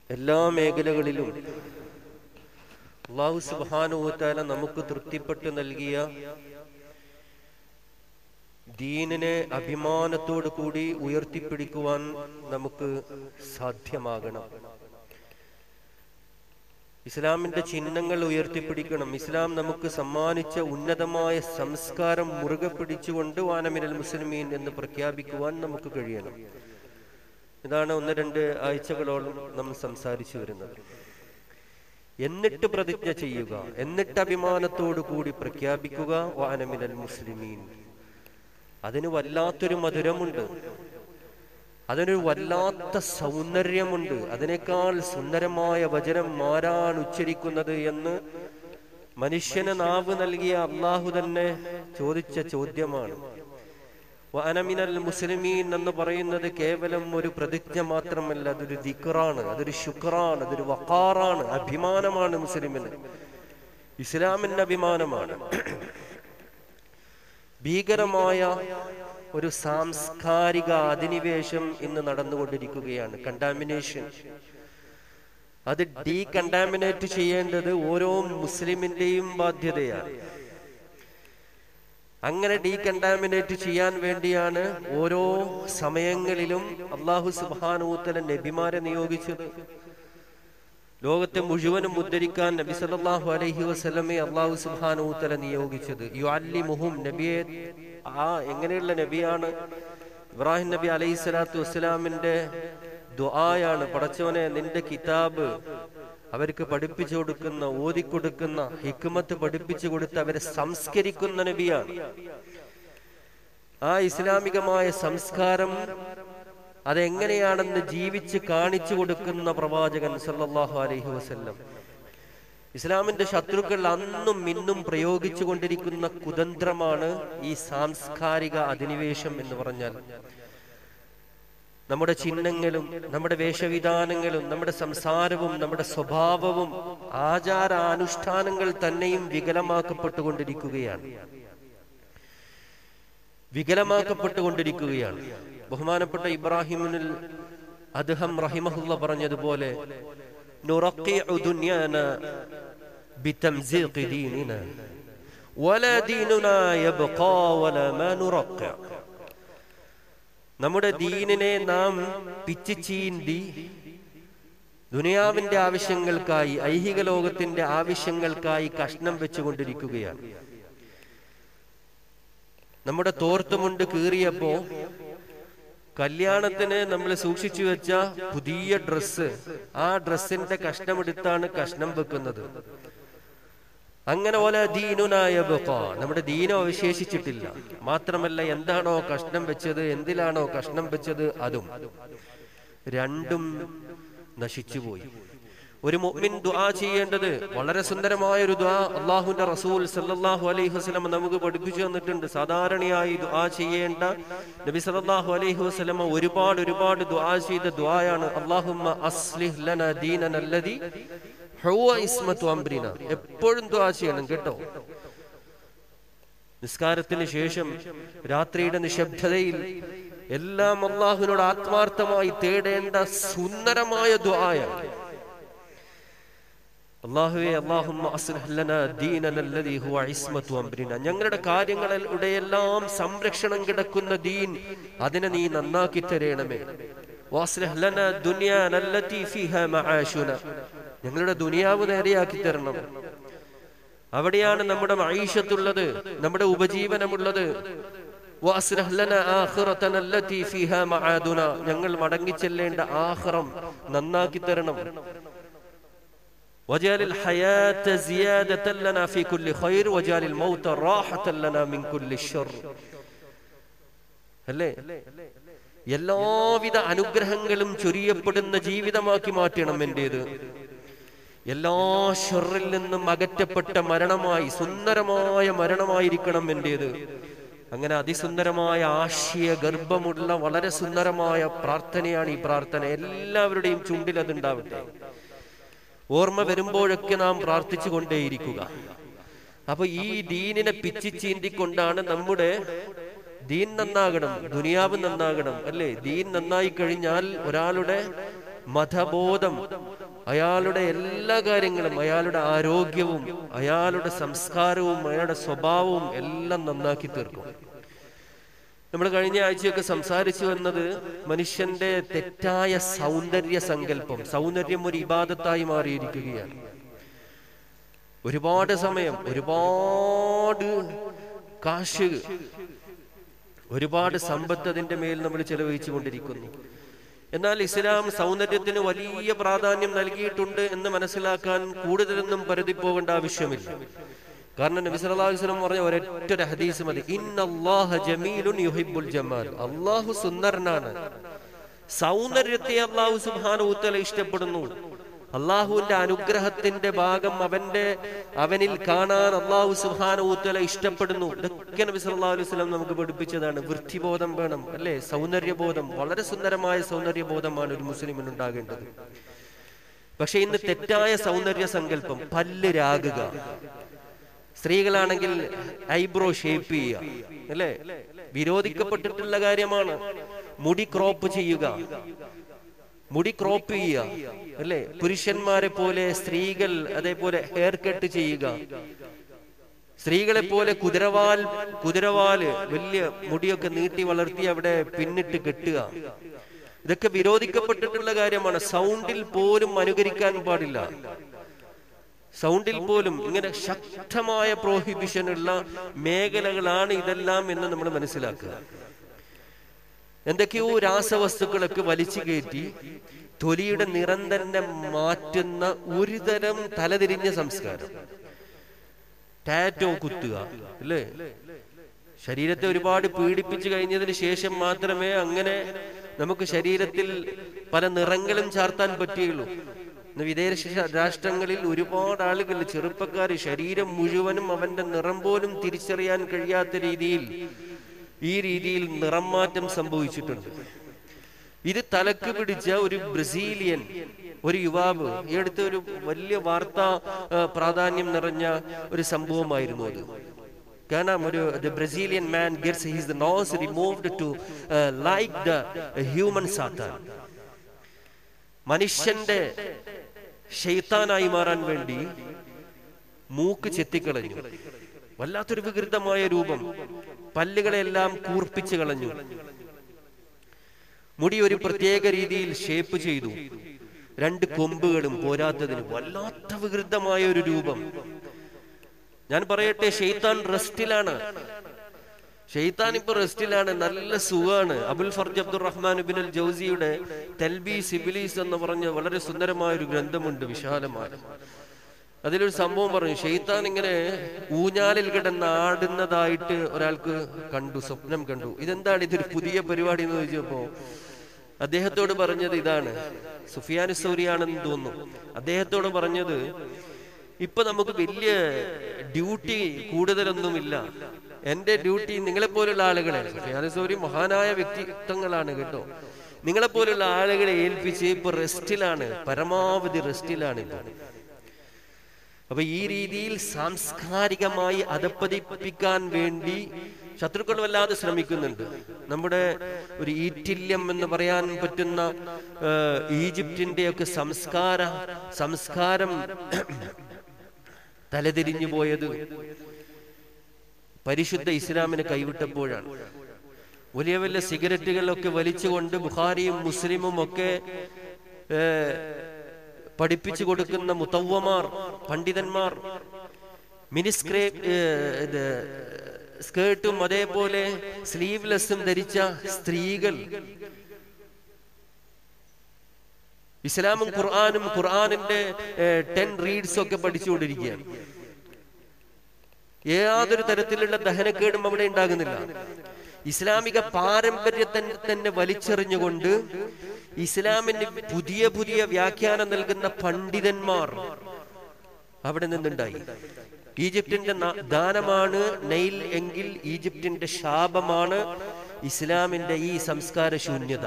എല്ലാ മേഖലകളിലും അള്ളാഹു സുബാനുത്താല നമുക്ക് തൃപ്തിപ്പെട്ട് നൽകിയ ദീനിനെ അഭിമാനത്തോടു കൂടി ഉയർത്തിപ്പിടിക്കുവാൻ നമുക്ക് സാധ്യമാകണം ഇസ്ലാമിന്റെ ചിഹ്നങ്ങൾ ഉയർത്തിപ്പിടിക്കണം ഇസ്ലാം നമുക്ക് സമ്മാനിച്ച ഉന്നതമായ സംസ്കാരം മുറുകെ പിടിച്ചുകൊണ്ട് വാനമിനൽ മുസ്ലിമീൻ എന്ന് പ്രഖ്യാപിക്കുവാൻ നമുക്ക് കഴിയണം ഇതാണ് ഒന്ന് രണ്ട് ആഴ്ചകളോളം നമ്മൾ സംസാരിച്ചു വരുന്നത് എന്നിട്ട് പ്രതിജ്ഞ ചെയ്യുക എന്നിട്ട് അഭിമാനത്തോടു കൂടി പ്രഖ്യാപിക്കുക വാനമിനൽ മുസ്ലിമീൻ അതിന് വല്ലാത്തൊരു മധുരമുണ്ട് അതിനൊരു വല്ലാത്ത സൗന്ദര്യമുണ്ട് അതിനേക്കാൾ സുന്ദരമായ വചനം ആരാണ് ഉച്ചരിക്കുന്നത് എന്ന് മനുഷ്യന് നാവ് നൽകിയ അള്ളാഹു തന്നെ ചോദിച്ച ചോദ്യമാണ് വനമിനൽ മുസ്ലിമീൻ എന്ന് പറയുന്നത് കേവലം ഒരു പ്രതിജ്ഞ മാത്രമല്ല അതൊരു ദിക്റാണ് അതൊരു ശുക്റാണ് അതൊരു വക്കാറാണ് അഭിമാനമാണ് മുസ്ലിമിന് ഇസ്ലാമിന്റെ അഭിമാനമാണ് ഭീകരമായ ഒരു സാംസ്കാരിക അധിനിവേശം ഇന്ന് നടന്നുകൊണ്ടിരിക്കുകയാണ് കണ്ടാമിനേഷൻ അത് ഡീകണ്ടാമിനേറ്റ് ചെയ്യേണ്ടത് ഓരോ മുസ്ലിമിന്റെയും ബാധ്യതയാണ് അങ്ങനെ ഡീകണ്ടാമിനേറ്റ് ചെയ്യാൻ വേണ്ടിയാണ് ഓരോ സമയങ്ങളിലും അള്ളാഹു സുബാനൂത്തല നബിമാരെ നിയോഗിച്ചത് ലോകത്തെ മുഴുവനും ഉദ്ധരിക്കാൻ നബി സല്ലല്ലാഹു അലൈഹി വസല്ലമയെ അള്ളാഹു സുബ്ഹാനഹു നിയോഗിച്ചത് യുഅല്ലിമുഹും നബിയെ ആ എങ്ങനെയുള്ള നബിയാണ് ഇബ്രാഹിം നബി അലൈഹി സ്വലാത്തു വസ്സലാമിന്റെ ദുആയാണ് പടച്ചവനെ നിന്റെ കിതാബ് അവർക്ക് പഠിപ്പിച്ചു കൊടുക്കുന്ന ഓതിക്കൊടുക്കുന്ന ഹിക്മത്ത് പഠിപ്പിച്ചു കൊടുത്ത് അവരെ സംസ്കരിക്കുന്ന നബിയാണ് ആ ഇസ്ലാമികമായ സംസ്കാരം അതെങ്ങനെയാണെന്ന് ജീവിച്ച് കാണിച്ചു കൊടുക്കുന്ന പ്രവാചകൻ സല്ലല്ലാഹു അലൈഹി വസല്ലം ഇസ്ലാമിന്റെ ശത്രുക്കൾ അന്നും ഇന്നും പ്രയോഗിച്ചു കൊണ്ടിരിക്കുന്ന കുതന്ത്രമാണ് ഈ സാംസ്കാരിക അധിനിവേശം എന്ന് പറഞ്ഞാൽ നമ്മുടെ ചിഹ്നങ്ങളും നമ്മുടെ വേഷവിധാനങ്ങളും നമ്മുടെ സംസാരവും നമ്മുടെ സ്വഭാവവും ആചാരാനുഷ്ഠാനങ്ങൾ തന്നെയും വികലമാക്കപ്പെട്ടുകൊണ്ടിരിക്കുകയാണ് വികലമാക്കപ്പെട്ടുകൊണ്ടിരിക്കുകയാണ് ബഹുമാനപ്പെട്ട ഇബ്രാഹിമിനിൽ അദ്ദേഹം റഹിമഹുല്ല പറഞ്ഞതുപോലെ നുറഖിഉ ദുനിയാന ബിതംസീഖി ദീനിന വലാ ദീനുനാ യബ്ഖാ വലാ മാ നുറഖിഉ നമ്മുടെ ദീനിനെ നാം പിച്ചിച്ചീന്തി ദുനിയാവിന്റെ ആവശ്യങ്ങൾക്കായി ഐഹിക ലോകത്തിന്റെ ആവശ്യങ്ങൾക്കായി കഷ്ണം വെച്ചുകൊണ്ടിരിക്കുകയാണ് നമ്മുടെ തോർത്തുമുണ്ട് കീറിയപ്പോ കല്യാണത്തിന് നമ്മൾ സൂക്ഷിച്ചു വെച്ച പുതിയ ഡ്രസ്സ് ആ ഡ്രസ്സിന്റെ കഷ്ണമെടുത്താണ് കഷ്ണം വെക്കുന്നത് അങ്ങനെ പോലെ ദീനുനായ നമ്മുടെ ദീനം അവശേഷിച്ചിട്ടില്ല മാത്രമല്ല എന്താണോ കഷ്ണം വെച്ചത് എന്തിലാണോ കഷ്ണം വെച്ചത് അതും രണ്ടും നശിച്ചുപോയി ഒരു മുഅ്മിൻ ദുആ ചെയ്യേണ്ടത് വളരെ സുന്ദരമായ ഒരു ദുആ അള്ളാഹുവിന്റെ റസൂൽ സല്ലല്ലാഹു അലൈഹി വസല്ലം നമുക്ക് പഠിപ്പിച്ചു തന്നിട്ടുണ്ട് സാധാരണയായി ദുആ ചെയ്യേണ്ട നബി സല്ലല്ലാഹു അലൈഹി വസല്ലം ഒരുപാട് ഒരുപാട് ദുആ ചെയ്ത ദുആയാണ് അല്ലാഹുമ്മ അസ്ലിഹ് ലന ദീനന അല്ലദി ഹുവ ഇസ്മത്തു അംബ്രിന എപ്പോഴും ദുആ ചെയ്യണം കേട്ടോ നിസ്കാരത്തിന് ശേഷം രാത്രിയുടെ നിശബ്ദതയിൽ എല്ലാം അള്ളാഹുവിനോട് ആത്മാർത്ഥമായി തേടേണ്ട സുന്ദരമായ ദുആയാണ് അള്ളാഹുവെ അള്ളാഹുമ്മ അസ്ലിഹ് ലനാ ദീനന അല്ലദീ ഹുവ ഇസ്മത്തു അംരിന ഞങ്ങളുടെ കാര്യങ്ങളുടെ എല്ലാം സംരക്ഷണം കിടക്കുന്ന ദീൻ അതിനെ നീ നന്നാക്കി തരേണമേ വാസ്ലിഹ് ലനാ ദുനിയാന അല്ലതി ഫീഹാ മആശുന ഞങ്ങളുടെ ദുനിയാവ് നേരെയാക്കി തരണം അവിടെയാണ് നമ്മുടെ മൈഷത്തുള്ളത് നമ്മുടെ ഉപജീവനമുള്ളത് വാസ്ലിഹ് ലനാ ആഖിറതന അല്ലതി ഫീഹാ മആദുന ഞങ്ങൾ മടങ്ങിച്ചെല്ലേണ്ട ആഖിറം നന്നാക്കി തരണം وجعل الحياة زيادة لنا في كل خير وجعل الموت راحة لنا من كل شر അല്ലേ എല്ലാവിധ അനുഗ്രഹങ്ങളും ചൊരിയപ്പെടുന്ന ജീവിതമാക്കി മാറ്റണം എന്റേത് എല്ലാ ഷെറിൽ നിന്നും അകറ്റപ്പെട്ട മരണമായി സുന്ദരമായ മരണമായിരിക്കണം എന്റേത് അങ്ങനെ അതിസുന്ദരമായ ആശയ ഗർഭമുള്ള വളരെ സുന്ദരമായ പ്രാർത്ഥനയാണ് ഈ പ്രാർത്ഥന എല്ലാവരുടെയും ചുണ്ടിൽ അതുണ്ടാവട്ടെ ഓർമ്മ വരുമ്പോഴൊക്കെ നാം പ്രാർത്ഥിച്ചു കൊണ്ടേയിരിക്കുക അപ്പൊ ഈ ദീനിനെ പിച്ചി ചീന്തിക്കൊണ്ടാണ് നമ്മുടെ ദീൻ നന്നാകണം ദുനിയാവ് നന്നാകണം അല്ലേ ദീൻ നന്നായി കഴിഞ്ഞാൽ ഒരാളുടെ മതബോധം അയാളുടെ എല്ലാ കാര്യങ്ങളും അയാളുടെ ആരോഗ്യവും അയാളുടെ സംസ്കാരവും അയാളുടെ സ്വഭാവവും എല്ലാം നന്നാക്കി തീർക്കും നമ്മൾ കഴിഞ്ഞ ആഴ്ചയൊക്കെ സംസാരിച്ചു വന്നത് മനുഷ്യന്റെ തെറ്റായ സൗന്ദര്യ സങ്കല്പം സൗന്ദര്യം ഒരു ഇബാദത്തായി മാറിയിരിക്കുകയാണ് ഒരുപാട് സമയം ഒരുപാട് കാശ് ഒരുപാട് സമ്പത്ത് അതിന്റെ മേൽ നമ്മൾ ചെലവഴിച്ചു കൊണ്ടിരിക്കുന്നു എന്നാൽ ഇസ്ലാം സൗന്ദര്യത്തിന് വലിയ പ്രാധാന്യം നൽകിയിട്ടുണ്ട് എന്ന് മനസ്സിലാക്കാൻ കൂടുതലൊന്നും പരതി പോകേണ്ട ആവശ്യമില്ല കാരണം നബി സല്ലല്ലാഹു അലൈഹി വസല്ലം പറഞ്ഞ ഒരൊറ്റ ഒരു ഹദീസ് മതി ഇന്നല്ലാഹ ജമീലുൻ യുഹിബ്ബുൽ ജമാൽ അല്ലാഹു സുന്ദരനാണ് സൗന്ദര്യത്തെ അല്ലാഹു സുബ്ഹാനഹു വതആല ഇഷ്ടപ്പെടുന്നു അള്ളാഹുവിന്റെ അനുഗ്രഹത്തിന്റെ ഭാഗം അവന്റെ അവനിൽ കാണാൻ അള്ളാഹു സുബ്ഹാനഹു വതആല ഇഷ്ടപ്പെടുന്നു ഇതൊക്കെ നബി സല്ലല്ലാഹു അലൈഹി വസല്ലം നമുക്ക് പഠിപ്പിച്ചതാണ് വൃത്തിബോധം വേണം അല്ലേ സൗന്ദര്യബോധം വളരെ സുന്ദരമായ സൗന്ദര്യബോധമാണ് ഒരു മുസ്ലിമിന് ഉണ്ടാകേണ്ടത് പക്ഷെ ഇന്ന് തെറ്റായ സൗന്ദര്യ സങ്കല്പം പല്ല് രാകുക സ്ത്രീകളാണെങ്കിൽ ഐബ്രോ ഷേപ്പ് ചെയ്യുക അല്ലേ വിരോധിക്കപ്പെട്ടിട്ടുള്ള കാര്യമാണ് മുടി ക്രോപ്പ് ചെയ്യുക മുടി ക്രോപ്പ് ചെയ്യുക അല്ലേ പുരുഷന്മാരെ പോലെ സ്ത്രീകൾ അതേപോലെ ഹെയർ കട്ട് ചെയ്യുക സ്ത്രീകളെ പോലെ കുതിരവാൽ കുതിരവാല് വലിയ മുടിയൊക്കെ നീട്ടി വളർത്തി അവിടെ പിന്നിട്ട് കെട്ടുക ഇതൊക്കെ വിരോധിക്കപ്പെട്ടിട്ടുള്ള കാര്യമാണ് സൗണ്ടിൽ പോലും അനുകരിക്കാൻ പാടില്ല സൗണ്ടിൽ പോലും ഇങ്ങനെ ശക്തമായ പ്രോഹിബിഷൻ ഉള്ള മേഖലകളാണ് ഇതെല്ലാം എന്ന് നമ്മൾ മനസ്സിലാക്കുക എന്തൊക്കെയോ രാസവസ്തുക്കളൊക്കെ വലിച്ചു കയറ്റി തൊലിയുടെ നിറം തന്നെ മാറ്റുന്ന ഒരുതരം തലതിരിഞ്ഞ സംസ്കാരം ടാറ്റോ കുത്തുക അല്ലേ ശരീരത്തെ ഒരുപാട് പീഡിപ്പിച്ചു കഴിഞ്ഞതിന് ശേഷം മാത്രമേ അങ്ങനെ നമുക്ക് ശരീരത്തിൽ പല നിറങ്ങളും ചാർത്താൻ പറ്റുകയുള്ളൂ ഇന്ന് വിദേശ രാഷ്ട്രങ്ങളിൽ ഒരുപാട് ആളുകൾ ചെറുപ്പക്കാർ ശരീരം മുഴുവനും അവന്റെ നിറം പോലും തിരിച്ചറിയാൻ കഴിയാത്ത രീതിയിൽ ഈ രീതിയിൽ നിറം മാറ്റം സംഭവിച്ചിട്ടുണ്ട് ഇത് തലക്ക് പിടിച്ച ഒരു ബ്രസീലിയൻ ഒരു യുവാവ് ഈ അടുത്ത ഒരു വലിയ വാർത്താ ആ, പ്രാധാന്യം നിറഞ്ഞ ഒരു സംഭവമായിരുന്നു അത് കാണാം ഒരു the Brazilian man gets his nose removed to uh, like the human satan മനുഷ്യന്റെ ഷെയ്ത്താനായി മാറാൻ വേണ്ടി മൂക്ക് ചെത്തിക്കളഞ്ഞു വല്ലാത്തൊരു വികൃതമായ രൂപം പല്ലുകളെല്ലാം കൂർപ്പിച്ചു കളഞ്ഞു മുടി ഒരു പ്രത്യേക രീതിയിൽ ഷേപ്പ് ചെയ്തു രണ്ട് കൊമ്പുകളും പോരാത്തതിന് വല്ലാത്ത വികൃതമായ ഒരു രൂപം ഞാൻ പറയട്ടെ ഷെയ്ത്താൻ റെസ്റ്റിലാണ് ഷെയ്ത്താൻ ഇപ്പൊ റെസ്റ്റിലാണ് നല്ല സുഖാണ് Abul Faraj Abdul Rahman bin Al ജൗസിയുടെ തെൽബി സിബിലീസ് എന്ന് പറഞ്ഞ വളരെ സുന്ദരമായ ഒരു ഗ്രന്ഥമുണ്ട് വിശാലമായ അതിലൊരു സംഭവം പറഞ്ഞു ഷെയ്ത്താൻ ഇങ്ങനെ ഊഞ്ഞാലിൽ കിടന്ന് ആടുന്നതായിട്ട് ഒരാൾക്ക് കണ്ടു സ്വപ്നം കണ്ടു ഇതെന്താണ് ഇതൊരു പുതിയ പരിപാടി എന്ന് ചോദിച്ചപ്പോ അദ്ദേഹത്തോട് പറഞ്ഞത് ഇതാണ് സുഫിയാൻ സൗരിയാണെന്ന് തോന്നുന്നു അദ്ദേഹത്തോട് പറഞ്ഞത് ഇപ്പൊ നമുക്ക് വലിയ ഡ്യൂട്ടി കൂടുതലൊന്നുമില്ല എന്റെ ഡ്യൂട്ടി നിങ്ങളെ പോലുള്ള ആളുകളെ സുഫിയാൻ സൗരി മഹാനായ വ്യക്തിത്വങ്ങളാണ് കേട്ടോ നിങ്ങളെ പോലുള്ള ആളുകളെ ഏൽപ്പിച്ച് ഇപ്പൊ റെസ്റ്റിലാണ് പരമാവധി റെസ്റ്റിലാണ് ഇപ്പൊ അപ്പൊ ഈ രീതിയിൽ സാംസ്കാരികമായി അധപ്പതിപ്പിക്കാൻ വേണ്ടി ശത്രുക്കൾ വല്ലാതെ ശ്രമിക്കുന്നുണ്ട് നമ്മുടെ ഒരു ഈറ്റില്യം എന്ന് പറയാൻ പറ്റുന്ന ആ, ഈജിപ്തിന്റെ ഒക്കെ സംസ്കാര സംസ്കാരം തലതിരിഞ്ഞു പോയത് പരിശുദ്ധ ഇസ്ലാമിനെ കൈവിട്ടപ്പോഴാണ് വലിയ വലിയ സിഗരറ്റുകളൊക്കെ വലിച്ചുകൊണ്ട് ബുഖാരിയും മുസ്ലിമും ഒക്കെ ഏ, പഠിപ്പിച്ചു കൊടുക്കുന്ന മുത്തവ്വമാർ പണ്ഡിതന്മാർ മിനിസ്ക്രേ ഏ, ഇത് സ്കേർട്ടും അതേപോലെ സ്ലീവ്ലെസ്സും ധരിച്ച സ്ത്രീകൾ ഇസ്ലാമും ഖുർആാനും ഖുർആാനിന്റെ ടെൻ റീഡ്സ് ഒക്കെ പഠിച്ചുകൊണ്ടിരിക്കുകയാണ് യാതൊരു തരത്തിലുള്ള ദഹനക്കേടും അവിടെ ഉണ്ടാകുന്നില്ല ഇസ്ലാമിക പാരമ്പര്യത്തെ തന്നെ വലിച്ചെറിഞ്ഞുകൊണ്ട് ഇസ്ലാമിന് പുതിയ പുതിയ വ്യാഖ്യാനം നൽകുന്ന പണ്ഡിതന്മാർ അവിടെ നിന്നുണ്ടായി ഈജിപ്തിന്റെ ന- ദാനമാണ് നൈൽ എങ്കിൽ ഈജിപ്തിന്റെ ശാപമാണ് ഇസ്ലാമിന്റെ ഈ സംസ്കാര ശൂന്യത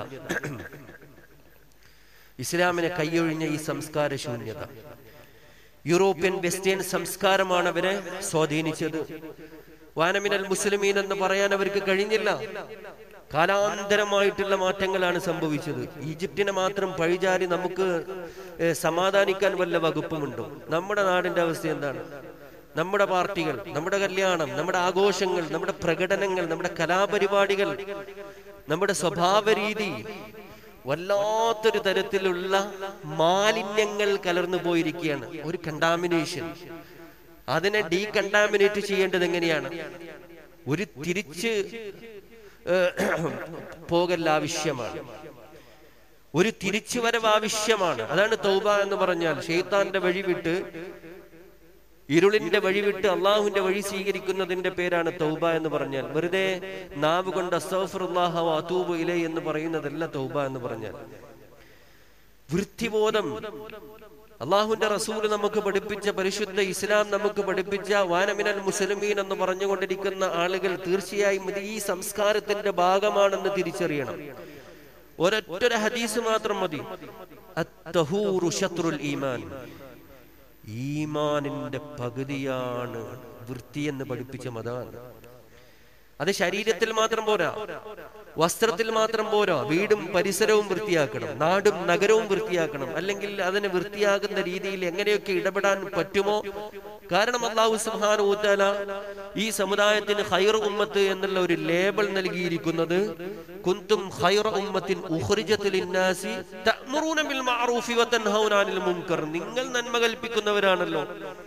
ഇസ്ലാമിനെ കൈയൊഴിഞ്ഞ ഈ സംസ്കാര ശൂന്യത യൂറോപ്യൻ വെസ്റ്റേൺ സംസ്കാരമാണ് അവരെ സ്വാധീനിച്ചത് വാനമിനൽ മുസ്ലിമീൻ എന്ന് പറയാൻ അവർക്ക് കഴിഞ്ഞില്ല കാലാന്തരമായിട്ടുള്ള മാറ്റങ്ങളാണ് സംഭവിച്ചത് ഈജിപ്തിനെ മാത്രം പഴിചാരി നമുക്ക് ഏഹ്, സമാധാനിക്കാൻ വല്ല വകുപ്പുമുണ്ടോ നമ്മുടെ നാടിന്റെ അവസ്ഥ എന്താണ് നമ്മുടെ പാർട്ടികൾ നമ്മുടെ കല്യാണം നമ്മുടെ ആഘോഷങ്ങൾ നമ്മുടെ പ്രകടനങ്ങൾ നമ്മുടെ കലാപരിപാടികൾ നമ്മുടെ സ്വഭാവ രീതി വല്ലാത്തൊരു തരത്തിലുള്ള മാലിന്യങ്ങൾ കലർന്നു പോയിരിക്കുകയാണ് ഒരു കണ്ടാമിനേഷൻ അതിനെ ഡീകണ്ടാമിനേറ്റ് ചെയ്യേണ്ടത് എങ്ങനെയാണ് ഒരു തിരിച്ച് ഏഹ്, പോകൽ ആവശ്യമാണ് ഒരു തിരിച്ചുവരവ് ആവശ്യമാണ് അതാണ് തൗബ എന്ന് പറഞ്ഞാൽ ഷെയ്ത്താന്റെ വഴി വിട്ട് ഇരുളിന്റെ വഴി വിട്ട് അള്ളാഹുവിന്റെ വഴി സ്വീകരിക്കുന്നതിന്റെ പേരാണ് തൗബ എന്ന് പറഞ്ഞാൽ വെറുതെ നാവ് കൊണ്ട് അസ്തഗ്ഫിറുല്ലാഹ വ അതൂബു ഇലൈ എന്ന് പറയുന്നതല്ല തൗബ എന്ന് പറഞ്ഞാൽ വൃത്തിബോധം അള്ളാഹുവിന്റെ റസൂല് നമുക്ക് പഠിപ്പിച്ച പരിശുദ്ധ ഇസ്ലാം നമുക്ക് പഠിപ്പിച്ച വാനമിനൽ മുസ്ലിമീൻ എന്ന് പറഞ്ഞുകൊണ്ടിരിക്കുന്ന ആളുകൾ തീർച്ചയായും ഇത് ഈ സംസ്കാരത്തിന്റെ ഭാഗമാണെന്ന് തിരിച്ചറിയണം ഒരൊറ്റ ഹദീസ് മാത്രം മതി അത്തഹൂറു ശത്രുൽ ഈമാൻ ഈമാനിന്റെ പകുതിയാണ് വൃത്തി എന്ന് പഠിപ്പിച്ച മതാണ് അത് ശരീരത്തിൽ മാത്രം പോരാ വസ്ത്രത്തിൽ മാത്രം പോരാ വീടും പരിസരവും വൃത്തിയാക്കണം നാടും നഗരവും വൃത്തിയാക്കണം അല്ലെങ്കിൽ അതിന് വൃത്തിയാകുന്ന രീതിയിൽ എങ്ങനെയൊക്കെ ഇടപെടാൻ പറ്റുമോ കാരണം അള്ളാഹു സുബ്ഹാനഹു വതആല ഈ സമുദായത്തിന് ഖൈർ ഉമ്മത്ത് എന്നുള്ള ഒരു ലേബൽ നൽകിയിരിക്കുന്നത് കുന്തും ഖൈറ ഉമ്മത്തിൻ ഉഖ്രിജത്ത് ലിന്നാസി തഅ്മുറൂന ബിൽ മഅറൂഫി വതൻഹൗന അനിൽ മുൻകർ നിങ്ങൾ നന്മ കൽപ്പിക്കുന്നവരാണല്ലോ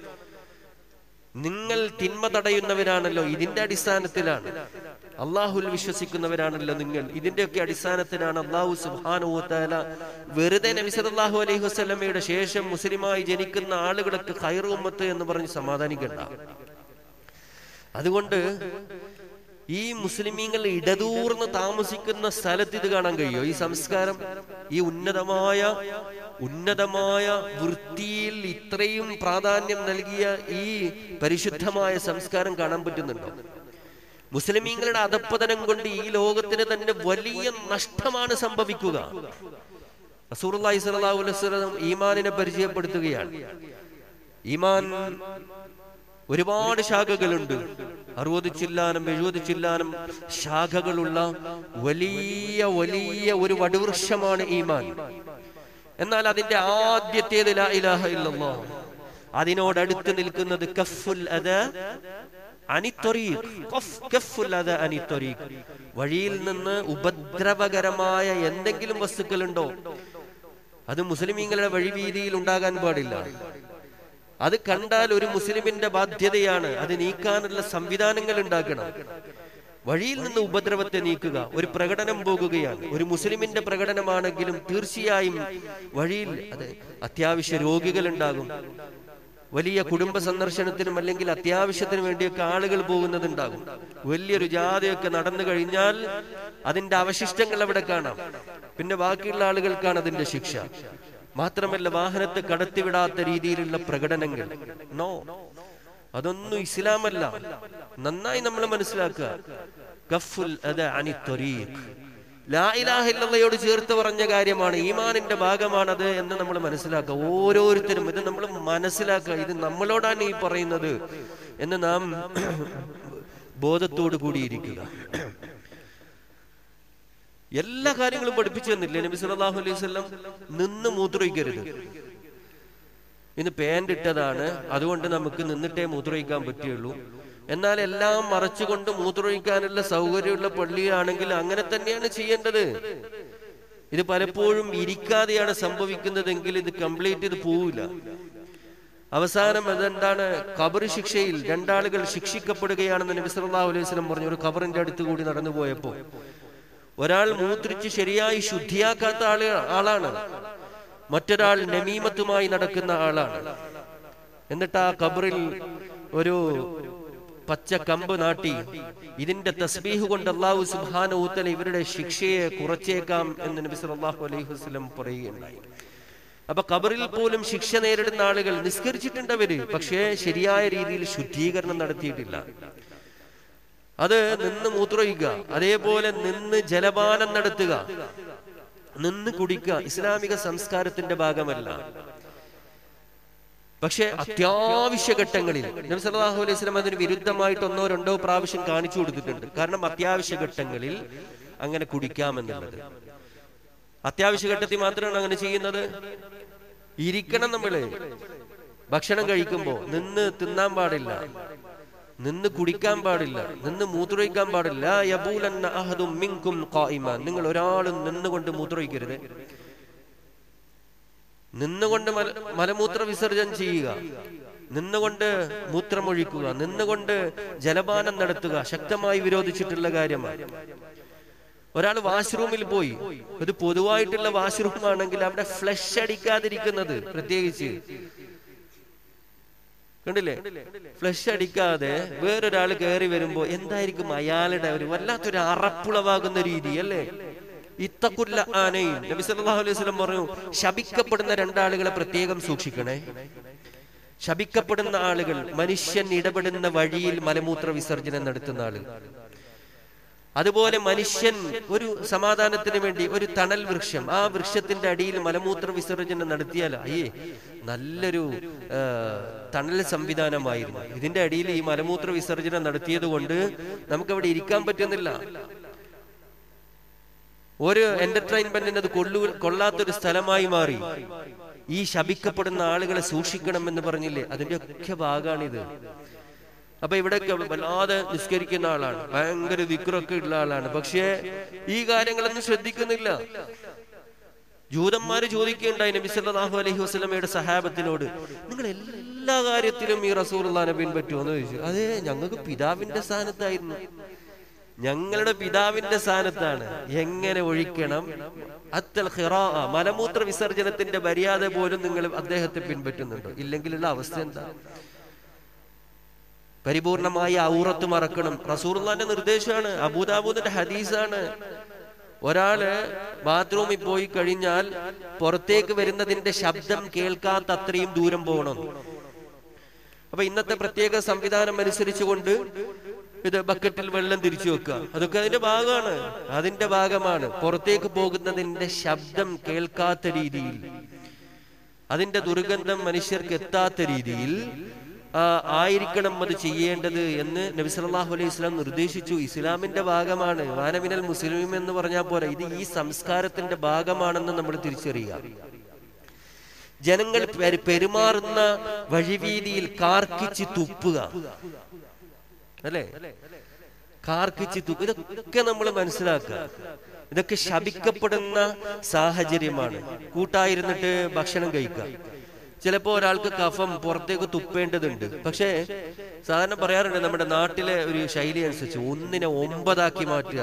നിങ്ങൾ തിന്മ തടയുന്നവരാണല്ലോ ഇതിന്റെ അടിസ്ഥാനത്തിലാണ് അള്ളാഹുൽ വിശ്വസിക്കുന്നവരാണല്ലോ നിങ്ങൾ ഇതിന്റെയൊക്കെ അടിസ്ഥാനത്തിലാണ് അള്ളാഹു സുബാനുത്താല വെറുതെ നബി സല്ലല്ലാഹു അലൈഹി വസല്ലമയുടെ ശേഷം മുസ്ലിമായി ജനിക്കുന്ന ആളുകളൊക്കെ ഖൈർ ഉമ്മത്ത് എന്ന് പറഞ്ഞ് സമാധാനിക്കണ്ട അതുകൊണ്ട് ഈ മുസ്ലിമീങ്ങൾ ഇടതൂർന്ന് താമസിക്കുന്ന സ്ഥലത്ത് ഇത് കാണാൻ കഴിയോ ഈ സംസ്കാരം ഈ ഉന്നതമായ ഉന്നതമായ വൃത്തിയിൽ ഇത്രയും പ്രാധാന്യം നൽകിയ ഈ പരിശുദ്ധമായ സംസ്കാരം കാണാൻ പറ്റുന്നുണ്ടോ മുസ്ലിമീങ്ങളുടെ അധപ്പതനം കൊണ്ട് ഈ ലോകത്തിന് തന്നെ വലിയ നഷ്ടമാണ് സംഭവിക്കുക റസൂലുള്ളാഹി സ്വല്ലല്ലാഹു അലൈഹി വസല്ലം ഈമാനിനെ പരിചയപ്പെടുത്തുകയാണ് ഈമാൻ ഒരുപാട് ശാഖകളുണ്ട് അറുപത് ചില്ലാനം എഴുപത് ചില്ലാനം ശാഖകളുള്ള വലിയ വലിയ ഒരു വടുവൃക്ഷമാണ് ഈമാൻ എന്നാൽ അതിന്റെ ആദ്യത്തേത് ലാ ഇലാഹ ഇല്ലല്ലാഹ് അതിനോടടുത്ത് നിൽക്കുന്നത് കഫുൽ അദ അനിത്തൊരീഖ്. കഫ്- കഫുൽ അദ അനിത്തൊരീഖ്. വഴിയിൽ നിന്ന് ഉപദ്രവകരമായ എന്തെങ്കിലും വസ്തുക്കളുണ്ടോ അത് മുസ്ലിമീങ്ങളുടെ വഴിവീതിയിൽ ഉണ്ടാകാൻ പാടില്ല അത് കണ്ടാൽ ഒരു മുസ്ലിമിന്റെ ബാധ്യതയാണ് അത് നീക്കാനുള്ള സംവിധാനങ്ങൾ ഉണ്ടാക്കണം വഴിയിൽ നിന്ന് ഉപദ്രവത്തെ നീക്കുക ഒരു പ്രകടനം പോകുകയാണ് ഒരു മുസ്ലിമിന്റെ പ്രകടനമാണെങ്കിലും തീർച്ചയായും വഴിയിൽ അത് അത്യാവശ്യ രോഗികൾ ഉണ്ടാകും വലിയ കുടുംബ സന്ദർശനത്തിനും അല്ലെങ്കിൽ അത്യാവശ്യത്തിനും വേണ്ടിയൊക്കെ ആളുകൾ പോകുന്നതുണ്ടാകും വലിയൊരു ജാഥയൊക്കെ നടന്നു കഴിഞ്ഞാൽ അതിന്റെ അവശിഷ്ടങ്ങൾ അവിടെ കാണാം പിന്നെ ബാക്കിയുള്ള ആളുകൾക്കാണ് അതിന്റെ ശിക്ഷ മാത്രമല്ല വാഹനത്തെ കടത്തിവിടാത്ത രീതിയിലുള്ള പ്രകടനങ്ങൾ നോ അതൊന്നും ഇസ്ലാമല്ല നന്നായി നമ്മൾ മനസ്സിലാക്കുക ഗഫുൽ അദ അനി ത്വരീഖ്. ലാ ഇലാഹ ഇല്ലല്ലയോട് ചേർത്ത് പറഞ്ഞ കാര്യമാണ് ഈമാനിന്റെ ഭാഗമാണത് എന്ന് നമ്മൾ മനസ്സിലാക്കുക ഓരോരുത്തരും ഇത് നമ്മൾ മനസ്സിലാക്കുക ഇത് നമ്മളോടാണ് ഈ പറയുന്നത് എന്ന് നാം ബോധത്തോടു കൂടിയിരിക്കുക എല്ലാ കാര്യങ്ങളും പഠിപ്പിച്ചു തന്നില്ലേ നബി സല്ലല്ലാഹു അലൈഹി വസല്ലം നിന്ന് മൂത്രയിക്കരുത് ഇന്ന് പാന്റ് ഇട്ടതാണ് അതുകൊണ്ട് നമുക്ക് നിന്നിട്ടേ മൂത്രയിക്കാൻ പറ്റുള്ളൂ എന്നാൽ എല്ലാം മറച്ചുകൊണ്ട് മൂത്രമൊഴിക്കാനുള്ള സൗകര്യമുള്ള പള്ളിയാണെങ്കിൽ അങ്ങനെ തന്നെയാണ് ചെയ്യേണ്ടത് ഇത് പലപ്പോഴും ഇരിക്കാതെയാണ് സംഭവിക്കുന്നതെങ്കിൽ ഇത് കംപ്ലീറ്റ് ഇത് പോവില്ല അവസാനം അതെന്താണ് ഖബർ ശിക്ഷയിൽ രണ്ടാളുകൾ ശിക്ഷിക്കപ്പെടുകയാണെന്ന് നബി സല്ലല്ലാഹു അലൈഹി വസല്ലം പറഞ്ഞു ഒരു ഖബറിന്റെ അടുത്ത് കൂടി നടന്നു പോയപ്പോ ഒരാൾ മൂത്രിച്ച് ശരിയായി ശുദ്ധിയാക്കാത്ത ആള് ആളാണ് മറ്റൊരാൾ നമീമത്തുമായി നടക്കുന്ന ആളാണ് എന്നിട്ട് ആ ഖബറിൽ ഒരു പച്ച കമ്പ് നാട്ടി ഇതിന്റെ തസ്ബീഹ് കൊണ്ട് അള്ളാഹു സുബ്ഹാന ഊത്തല ഇവരുടെ ശിക്ഷയെ കുറച്ചേക്കാം എന്ന് നബി സല്ലല്ലാഹു അലൈഹി വസല്ലം പറയുകയുണ്ടായി അപ്പൊ ഖബറിൽ പോലും ശിക്ഷ നേരിടുന്ന ആളുകൾ നിസ്കരിച്ചിട്ടുണ്ട് അവര് പക്ഷേ ശരിയായ രീതിയിൽ ശുദ്ധീകരണം നടത്തിയിട്ടില്ല അത് നിന്ന് മൂത്രയിക്കുക അതേപോലെ നിന്ന് ജലപാനം നടത്തുക നിന്ന് കുടിക്കുക ഇസ്ലാമിക സംസ്കാരത്തിന്റെ ഭാഗമല്ല പക്ഷെ അത്യാവശ്യ ഘട്ടങ്ങളിൽ നബി സല്ലല്ലാഹു അലൈഹി വസല്ലം അതിന് വിരുദ്ധമായിട്ട് ഒന്നോ രണ്ടോ പ്രാവശ്യം കാണിച്ചു കൊടുത്തിട്ടുണ്ട് കാരണം അത്യാവശ്യ ഘട്ടങ്ങളിൽ അങ്ങനെ കുടിക്കാമെന്നുള്ളത് അത്യാവശ്യ ഘട്ടത്തിൽ മാത്രമാണ് അങ്ങനെ ചെയ്യുന്നത് ഇരിക്കണം നമ്മള് ഭക്ഷണം കഴിക്കുമ്പോ നിന്ന് തിന്നാൻ പാടില്ല നിന്ന് കുടിക്കാൻ പാടില്ല നിന്ന് മൂത്രമൊഴിക്കാൻ പാടില്ല യബൂലന്ന അഹദും മിൻകും ഖായിമ നിങ്ങൾ ഒരാളും നിന്നുകൊണ്ട് മൂത്രമൊഴിക്കരുത് നിന്നുകൊണ്ട് മല മലമൂത്ര വിസർജനം ചെയ്യുക നിന്നുകൊണ്ട് മൂത്രമൊഴിക്കുക നിന്നുകൊണ്ട് ജലപാനം നടത്തുക ശക്തമായി വിരോധിച്ചിട്ടുള്ള കാര്യമാണ് ഒരാൾ വാഷ്റൂമിൽ പോയി ഒരു പൊതുവായിട്ടുള്ള വാഷ്റൂം ആണെങ്കിൽ അവിടെ ഫ്ലഷ് അടിക്കാതിരിക്കുന്നത് പ്രത്യേകിച്ച് കണ്ടില്ലേ ഫ്ലഷ് അടിക്കാതെ വേറൊരാൾ കയറി വരുമ്പോ എന്തായിരിക്കും അയാളുടെ ഒരു വല്ലാത്തൊരു അറപ്പുളവാകുന്ന രീതി അല്ലേ ഇത്തക്കുല്ല ആനയും നബി സല്ലല്ലാഹു അലൈഹി വസല്ലം പറഞ്ഞു ശപിക്കപ്പെടുന്ന രണ്ടാളുകളെ പ്രത്യേകം സൂക്ഷിക്കണേ ശപിക്കപ്പെടുന്ന ആളുകൾ മനുഷ്യൻ ഇടപെടുന്ന വഴിയിൽ മലമൂത്ര വിസർജനം നടത്തുന്ന ആളുകൾ അതുപോലെ മനുഷ്യൻ ഒരു സമാധാനത്തിന് വേണ്ടി ഒരു തണൽ വൃക്ഷം ആ വൃക്ഷത്തിന്റെ അടിയിൽ മലമൂത്ര വിസർജനം നടത്തിയാൽ അയ്യേ നല്ലൊരു ആ, തണൽ സംവിധാനമായിരുന്നു ഇതിന്റെ അടിയിൽ ഈ മലമൂത്ര വിസർജനം നടത്തിയത് കൊണ്ട് നമുക്കവിടെ ഇരിക്കാൻ പറ്റുന്നില്ല ഒരു എന്റർടൈൻമെന്റിന് അത് കൊള്ളു കൊള്ളാത്തൊരു സ്ഥലമായി മാറി ഈ ശപിക്കപ്പെടുന്ന ആളുകളെ സൂക്ഷിക്കണം എന്ന് പറഞ്ഞില്ലേ അതിന്റെ ഒക്കെ ഭാഗമാണിത് അപ്പൊ ഇവിടെയൊക്കെ വല്ലാതെ നിസ്കരിക്കുന്ന ആളാണ് ഭയങ്കര വിക്രൊക്കെ ഉള്ള ആളാണ് പക്ഷേ ഈ കാര്യങ്ങളൊന്നും ശ്രദ്ധിക്കുന്നില്ല ജൂതന്മാര് ചോദിക്കുകയുണ്ടായി നബി സല്ലല്ലാഹു അലൈഹി വസല്ലമയുടെ സഹാബത്തിനോട് നിങ്ങൾ എല്ലാ കാര്യത്തിലും ഈ റസൂലുള്ളാഹിനെ പിൻപറ്റുമോ എന്ന് ചോദിച്ചു അതെ ഞങ്ങൾക്ക് പിതാവിന്റെ സ്ഥാനത്തായിരുന്നു ഞങ്ങളുടെ പിതാവിന്റെ സ്ഥാനത്താണ് എങ്ങനെ ഒഴിക്കണം അത്തൽ ഖിറാ മലമൂത്ര വിസർജനത്തിന്റെ മര്യാദ പോലും നിങ്ങൾ അദ്ദേഹത്തെ പിൻപറ്റുന്നുണ്ടോ ഇല്ലെങ്കിലുള്ള അവസ്ഥ എന്താ പരിപൂർണമായി ഔറത്ത് മറക്കണം റസൂർലാന്റെ നിർദ്ദേശമാണ് അബൂദാബൂദിന്റെ ഹദീസാണ് ഒരാള് ബാത്റൂമിൽ പോയി കഴിഞ്ഞാൽ പുറത്തേക്ക് വരുന്നതിന്റെ ശബ്ദം കേൾക്കാത്ത അത്രയും ദൂരം പോകണം അപ്പൊ ഇന്നത്തെ പ്രത്യേക സംവിധാനം അനുസരിച്ചുകൊണ്ട് ഇത് ബക്കറ്റിൽ വെള്ളം തിരിച്ചു വെക്കുക അതൊക്കെ അതിന്റെ ഭാഗമാണ് അതിന്റെ ഭാഗമാണ് പുറത്തേക്ക് പോകുന്നതിന്റെ ശബ്ദം കേൾക്കാത്ത രീതിയിൽ അതിന്റെ ദുർഗന്ധം മനുഷ്യർക്ക് എത്താത്ത രീതിയിൽ ആ, ആയിരിക്കണം അത് ചെയ്യേണ്ടത് എന്ന് നബി സല്ലല്ലാഹു അലൈഹി വസല്ലം നിർദ്ദേശിച്ചു ഇസ്ലാമിന്റെ ഭാഗമാണ് വാനമിനൽ മുസ്ലിം എന്ന് പറഞ്ഞാൽ പോരാ ഇത് ഈ സംസ്കാരത്തിന്റെ ഭാഗമാണെന്ന് നമ്മൾ തിരിച്ചറിയുക ജനങ്ങൾ പെരു- പെരുമാറുന്ന വഴിവീതിയിൽ കാർക്കിച്ച് തുപ്പുക അല്ലേ കാർക്കിച്ച് തുപ്പുക ഇതൊക്കെ നമ്മൾ മനസ്സിലാക്കുക ഇതൊക്കെ ശപിക്കപ്പെടുന്ന സാഹചര്യമാണ് കൂട്ടായിരുന്നിട്ട് ഭക്ഷണം കഴിക്കുക ചിലപ്പോ ഒരാൾക്ക് കഫം പുറത്തേക്ക് തുപ്പേണ്ടതുണ്ട് പക്ഷേ സാധാരണ പറയാറുണ്ട് നമ്മുടെ നാട്ടിലെ ഒരു ശൈലി അനുസരിച്ച് ഒന്നിനെ ഒമ്പതാക്കി മാറ്റുക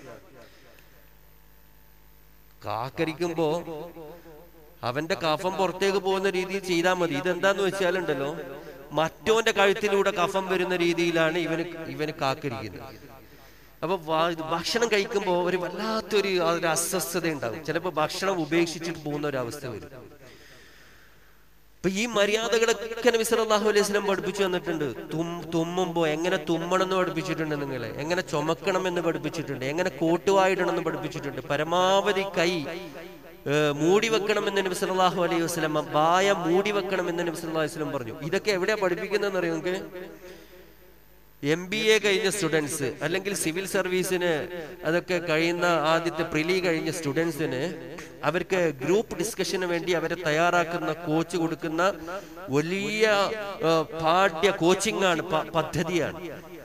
കാക്കരിക്കുമ്പോ അവന്റെ കഫം പുറത്തേക്ക് പോകുന്ന രീതിയിൽ ചെയ്താൽ മതി ഇതെന്താന്ന് വെച്ചാലുണ്ടല്ലോ മറ്റോന്റെ കഴുത്തിലൂടെ കഫം വരുന്ന രീതിയിലാണ് ഇവന് ഇവന് കാക്കരിക്കുന്നത് അപ്പൊ വാ- ഭക്ഷണം കഴിക്കുമ്പോൾ ഒരു വല്ലാത്തൊരു ആ ഒരു അസ്വസ്ഥത ഉണ്ടാവും ചിലപ്പോ ഭക്ഷണം ഉപേക്ഷിച്ചിട്ട് പോകുന്ന ഒരു അവസ്ഥ വരും അപ്പൊ ഈ മര്യാദകളൊക്കെ നബി സല്ലല്ലാഹു അലൈഹി വസല്ലം പഠിപ്പിച്ചു തന്നിട്ടുണ്ട് തും തുമ്മുമ്പോ എങ്ങനെ തുമ്മണം എന്ന് പഠിപ്പിച്ചിട്ടുണ്ട് നിങ്ങളെ എങ്ങനെ ചുമക്കണം എന്ന് പഠിപ്പിച്ചിട്ടുണ്ട് എങ്ങനെ കോട്ടുവായിടണം എന്ന് പഠിപ്പിച്ചിട്ടുണ്ട് പരമാവധി കൈ ഏ, മൂടി വെക്കണം എന്ന് നബി സല്ലല്ലാഹു അലൈഹി വസല്ലം വായ മൂടി വെക്കണം എന്ന് നബി സല്ലല്ലാഹു അലൈഹി വസല്ലം പറഞ്ഞു ഇതൊക്കെ എവിടെയാ പഠിപ്പിക്കുന്നതെന്ന് അറിയോ നിങ്ങൾക്ക് എം ബി എ കഴിഞ്ഞ സ്റ്റുഡൻസ് അല്ലെങ്കിൽ സിവിൽ സർവീസിന് അതൊക്കെ കഴിയുന്ന ആദ്യത്തെ പ്രിലി കഴിഞ്ഞ സ്റ്റുഡൻസിന് അവർക്ക് ഗ്രൂപ്പ് ഡിസ്കഷന് വേണ്ടി അവരെ തയ്യാറാക്കുന്ന കോച്ച് കൊടുക്കുന്ന വലിയ ആ, പാഠ്യ കോച്ചിങ് ആണ് പ- പദ്ധതിയാണ്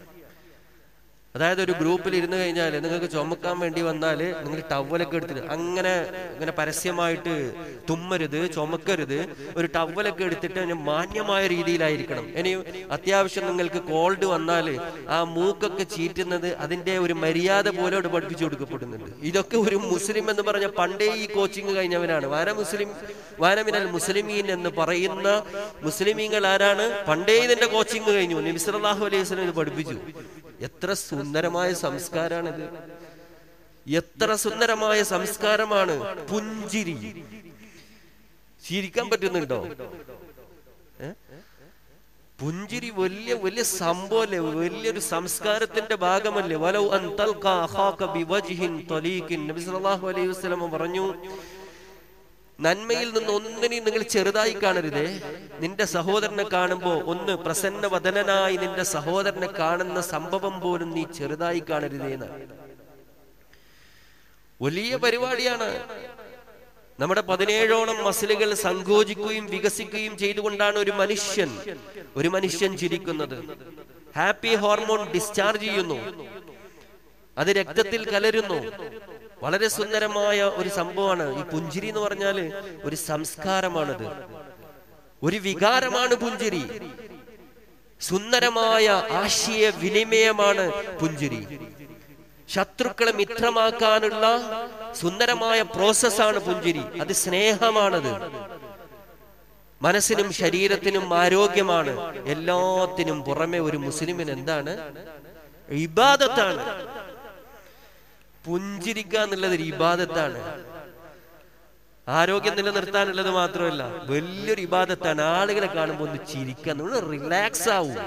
അതായത് ഒരു ഗ്രൂപ്പിൽ ഇരുന്ന് കഴിഞ്ഞാൽ നിങ്ങൾക്ക് ചുമക്കാൻ വേണ്ടി വന്നാൽ നിങ്ങൾ ടവലൊക്കെ എടുത്തിട്ട് അങ്ങനെ ഇങ്ങനെ പരസ്യമായിട്ട് തുമ്മരുത് ചുമക്കരുത് ഒരു ടവലൊക്കെ എടുത്തിട്ട് അതിന് മാന്യമായ രീതിയിലായിരിക്കണം ഇനി അത്യാവശ്യം നിങ്ങൾക്ക് കോൾഡ് വന്നാൽ ആ മൂക്കൊക്കെ ചീറ്റുന്നത് അതിന്റെ ഒരു മര്യാദ പോലെ അവിടെ പഠിപ്പിച്ചു കൊടുക്കപ്പെടുന്നുണ്ട് ഇതൊക്കെ ഒരു മുസ്ലിം എന്ന് പറഞ്ഞ പണ്ടേ ഈ കോച്ചിങ് കഴിഞ്ഞവനാണ് വാന മുസ്ലിം വാനമിനൽ മുസ്ലിമീൻ എന്ന് പറയുന്ന മുസ്ലിമീങ്ങൾ ആരാണ് പണ്ടേ ഇതിന്റെ കോച്ചിങ് കഴിഞ്ഞു നബി സല്ലല്ലാഹു അലൈഹി വസല്ലം ഇത് പഠിപ്പിച്ചു എത്ര സുന്ദരമായ സംസ്കാരാണിത് എത്ര സുന്ദരമായ സംസ്കാരമാണ് പുഞ്ചിരി ചിരിക്കാൻ പറ്റുന്നുണ്ടോ ഏ? പുഞ്ചിരി വലിയ വലിയ സംഭവല്ലേ വലിയൊരു സംസ്കാരത്തിന്റെ ഭാഗമല്ലേ വലൗ അൻ തൽഖാ അഖാക ബിവജ്ഹിൻ തലീഖിൻ നബി സല്ലല്ലാഹു അലൈഹി വസല്ലം പറഞ്ഞു നന്മയിൽ നിന്ന് ഒന്നിനെയും നിങ്ങൾ ചെറുതായി കാണരുതേ നിന്റെ സഹോദരനെ കാണുമ്പോ ഒന്ന് പ്രസന്നവദനായി നിന്റെ സഹോദരനെ കാണുന്ന സംഭവം പോലും നീ ചെറുതായി കാണരുതേ എന്നാണ് വലിയ പരിപാടിയാണ് നമ്മുടെ പതിനേഴോളം മസിലുകൾ സങ്കോചിക്കുകയും വികസിക്കുകയും ചെയ്തുകൊണ്ടാണ് ഒരു മനുഷ്യൻ ഒരു മനുഷ്യൻ ചിരിക്കുന്നത് ഹാപ്പി ഹോർമോൺ ഡിസ്ചാർജ് ചെയ്യുന്നു അത് രക്തത്തിൽ കലരുന്നു വളരെ സുന്ദരമായ ഒരു സംഭവമാണ് ഈ പുഞ്ചിരി എന്ന് പറഞ്ഞാല് ഒരു സംസ്കാരമാണിത് ഒരു വികാരമാണ് പുഞ്ചിരി സുന്ദരമായ ആശയ വിനിമയമാണ് പുഞ്ചിരി ശത്രുക്കളെ മിത്രമാക്കാനുള്ള സുന്ദരമായ പ്രോസസ്സാണ് പുഞ്ചിരി അത് സ്നേഹമാണത് മനസ്സിനും ശരീരത്തിനും ആരോഗ്യമാണ് എല്ലാത്തിനും പുറമെ ഒരു മുസ്ലിമിന് എന്താണ് ഇബാദത്താണ് പുഞ്ചിരിക്കുക എന്നുള്ളത് ഒരു ഇബാദത്താണ് ആരോഗ്യം നിലനിർത്താനുള്ളത് മാത്രമല്ല വലിയൊരു ഇബാദത്താണ് ആളുകളെ കാണുമ്പോൾ ഒന്ന് ചിരിക്കാൻ ഒന്ന് റിലാക്സ് ആവൂ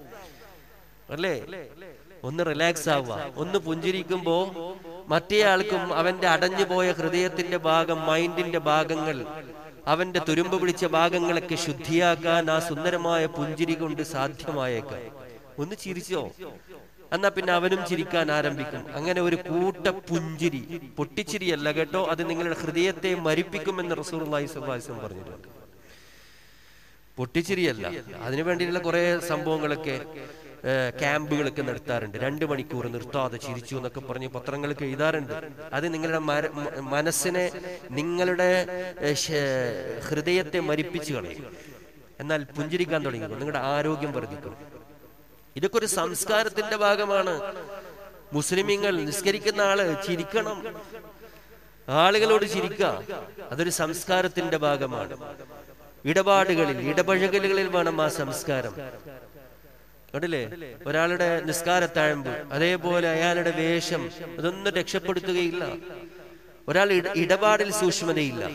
അല്ലേ ഒന്ന് റിലാക്സ് ആവുക ഒന്ന് പുഞ്ചിരിക്കുമ്പോ മറ്റേ ആൾക്കും അവന്റെ അടഞ്ഞുപോയ ഹൃദയത്തിന്റെ ഭാഗം മൈൻഡിന്റെ ഭാഗങ്ങൾ അവന്റെ തുരുമ്പ് പിടിച്ച ഭാഗങ്ങളൊക്കെ ശുദ്ധിയാക്കാൻ ആ സുന്ദരമായ പുഞ്ചിരി കൊണ്ട് സാധ്യമായേക്കാം ഒന്ന് ചിരിച്ചോ എന്നാ പിന്നെ അവനും ചിരിക്കാൻ ആരംഭിക്കും അങ്ങനെ ഒരു കൂട്ട പുഞ്ചിരി പൊട്ടിച്ചിരിയല്ല കേട്ടോ അത് നിങ്ങളുടെ ഹൃദയത്തെ മരിപ്പിക്കുമെന്ന് റസൂർ അള്ളാഹിസ്വല്ലാസ്വം പറഞ്ഞിട്ടുണ്ട് പൊട്ടിച്ചിരിയല്ല അതിനു വേണ്ടിയുള്ള കുറെ സംഭവങ്ങളൊക്കെ ഏഹ്, ക്യാമ്പുകളൊക്കെ നടത്താറുണ്ട് രണ്ട് മണിക്കൂർ നിർത്താതെ ചിരിച്ചു എന്നൊക്കെ പറഞ്ഞ് പത്രങ്ങളൊക്കെ എഴുതാറുണ്ട് അത് നിങ്ങളുടെ മര- മ- മനസ്സിനെ നിങ്ങളുടെ ഏഹ്, ശ- ഹൃദയത്തെ മരിപ്പിച്ചു കളയും എന്നാൽ പുഞ്ചിരിക്കാൻ തുടങ്ങിക്കും നിങ്ങളുടെ ആരോഗ്യം വർദ്ധിക്കും ഇതൊക്കെ ഒരു സംസ്കാരത്തിന്റെ ഭാഗമാണ് മുസ്ലിമീങ്ങൾ നിസ്കരിക്കുന്ന ആള് ചിരിക്കണം ആളുകളോട് ചിരിക്കുക അതൊരു സംസ്കാരത്തിന്റെ ഭാഗമാണ് ഇടപാടുകളിൽ ഇടപഴകലുകളിൽ വേണം ആ സംസ്കാരം കണ്ടില്ലേ ഒരാളുടെ നിസ്കാരത്താഴമ്പ് അതേപോലെ അയാളുടെ വേഷം അതൊന്നും രക്ഷപ്പെടുത്തുകയില്ല ഒരാൾ ഇട- ഇടപാടിൽ സൂക്ഷ്മതയില്ല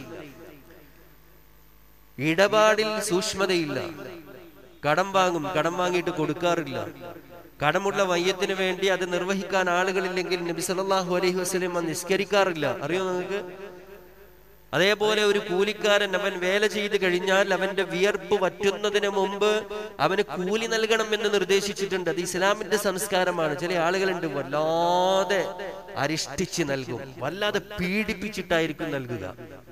ഇടപാടിൽ സൂക്ഷ്മതയില്ല കടം വാങ്ങും കടം വാങ്ങിയിട്ട് കൊടുക്കാറില്ല കടമുള്ള മയ്യത്തിന് വേണ്ടി അത് നിർവഹിക്കാൻ ആളുകളില്ലെങ്കിൽ നബി സല്ലല്ലാഹു അലൈഹി വസല്ലം നിസ്കരിക്കാറില്ല അറിയോ നിങ്ങൾക്ക് അതേപോലെ ഒരു കൂലിക്കാരൻ അവൻ വേല ചെയ്ത് കഴിഞ്ഞാൽ അവന്റെ വിയർപ്പ് വറ്റുന്നതിന് മുമ്പ് അവന് കൂലി നൽകണം എന്ന് നിർദ്ദേശിച്ചിട്ടുണ്ട് അത് ഇസ്ലാമിന്റെ സംസ്കാരമാണ് ചില ആളുകളുണ്ട് വല്ലാതെ അരിഷ്ടിച്ച് നൽകും വല്ലാതെ പീഡിപ്പിച്ചിട്ടായിരിക്കും നൽകുക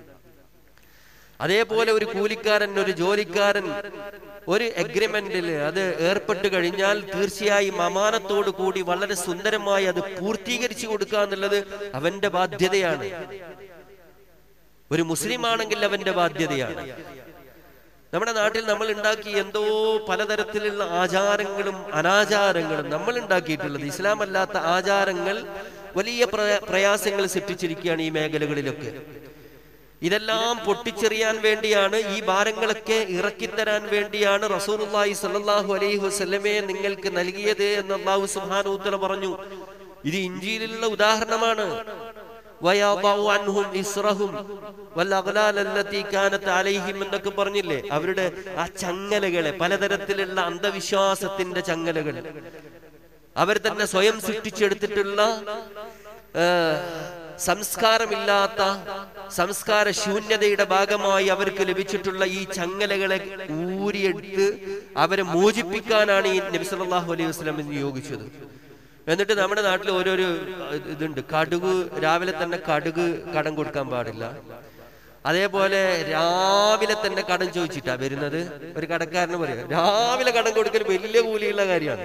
അതേപോലെ ഒരു കൂലിക്കാരൻ ഒരു ജോലിക്കാരൻ ഒരു എഗ്രിമെന്റിൽ അത് ഏർപ്പെട്ട് കഴിഞ്ഞാൽ തീർച്ചയായും അമാനത്തോടു കൂടി വളരെ സുന്ദരമായി അത് പൂർത്തീകരിച്ചു കൊടുക്കുക എന്നുള്ളത് അവന്റെ ബാധ്യതയാണ് ഒരു മുസ്ലിം ആണെങ്കിൽ അവന്റെ ബാധ്യതയാണ് നമ്മുടെ നാട്ടിൽ നമ്മൾ ഉണ്ടാക്കി എന്തോ പലതരത്തിലുള്ള ആചാരങ്ങളും അനാചാരങ്ങളും നമ്മൾ ഉണ്ടാക്കിയിട്ടുള്ളത് ഇസ്ലാം അല്ലാത്ത ആചാരങ്ങൾ വലിയ പ്രയ- പ്രയാസങ്ങൾ സൃഷ്ടിച്ചിരിക്കുകയാണ് ഈ മേഖലകളിലൊക്കെ ഇതെല്ലാം പൊട്ടിച്ചെറിയാൻ വേണ്ടിയാണ് ഈ ഭാരങ്ങളൊക്കെ ഇറക്കിത്തരാൻ വേണ്ടിയാണ് റസൂലുള്ളാഹി സ്വല്ലല്ലാഹു അലൈഹി വസല്ലമയെ നിങ്ങൾക്ക് നൽകിയത് എന്ന് അല്ലാഹു സുബ്ഹാനഹു വതആല പറഞ്ഞു ഇത് ഇഞ്ചിയിലുള്ള ഉദാഹരണമാണ് വയദഉ അൻഹും ഇസ്റഹും വൽഅഗ്ലാൽ അല്ലതി കാനത് അലൈഹിം എന്നൊക്കെ പറഞ്ഞില്ലേ അവരുടെ ആ ചങ്ങലകളെ പലതരത്തിലുള്ള അന്ധവിശ്വാസത്തിന്റെ ചങ്ങലകൾ അവർ തന്നെ സ്വയം സൃഷ്ടിച്ചെടുത്തിട്ടുള്ള ആ, സംസ്കാരമില്ലാത്ത സംസ്കാര ശൂന്യതയുടെ ഭാഗമായി അവർക്ക് ലഭിച്ചിട്ടുള്ള ഈ ചങ്ങലകളെ ഊരിയെടുത്ത് അവരെ മോചിപ്പിക്കാനാണ് ഈ നബി സല്ലല്ലാഹു അലൈഹി വസല്ലം നിയോഗിച്ചത് എന്നിട്ട് നമ്മുടെ നാട്ടിൽ ഓരോരോ ഇത് ഇതുണ്ട് കടുക് രാവിലെ തന്നെ കടുക് കടം കൊടുക്കാൻ പാടില്ല അതേപോലെ രാവിലെ തന്നെ കടം ചോദിച്ചിട്ടാ വരുന്നത് ഒരു കടക്കാരന് പറയാം രാവിലെ കടം കൊടുക്കൽ വലിയ കൂലിയുള്ള കാര്യമാണ്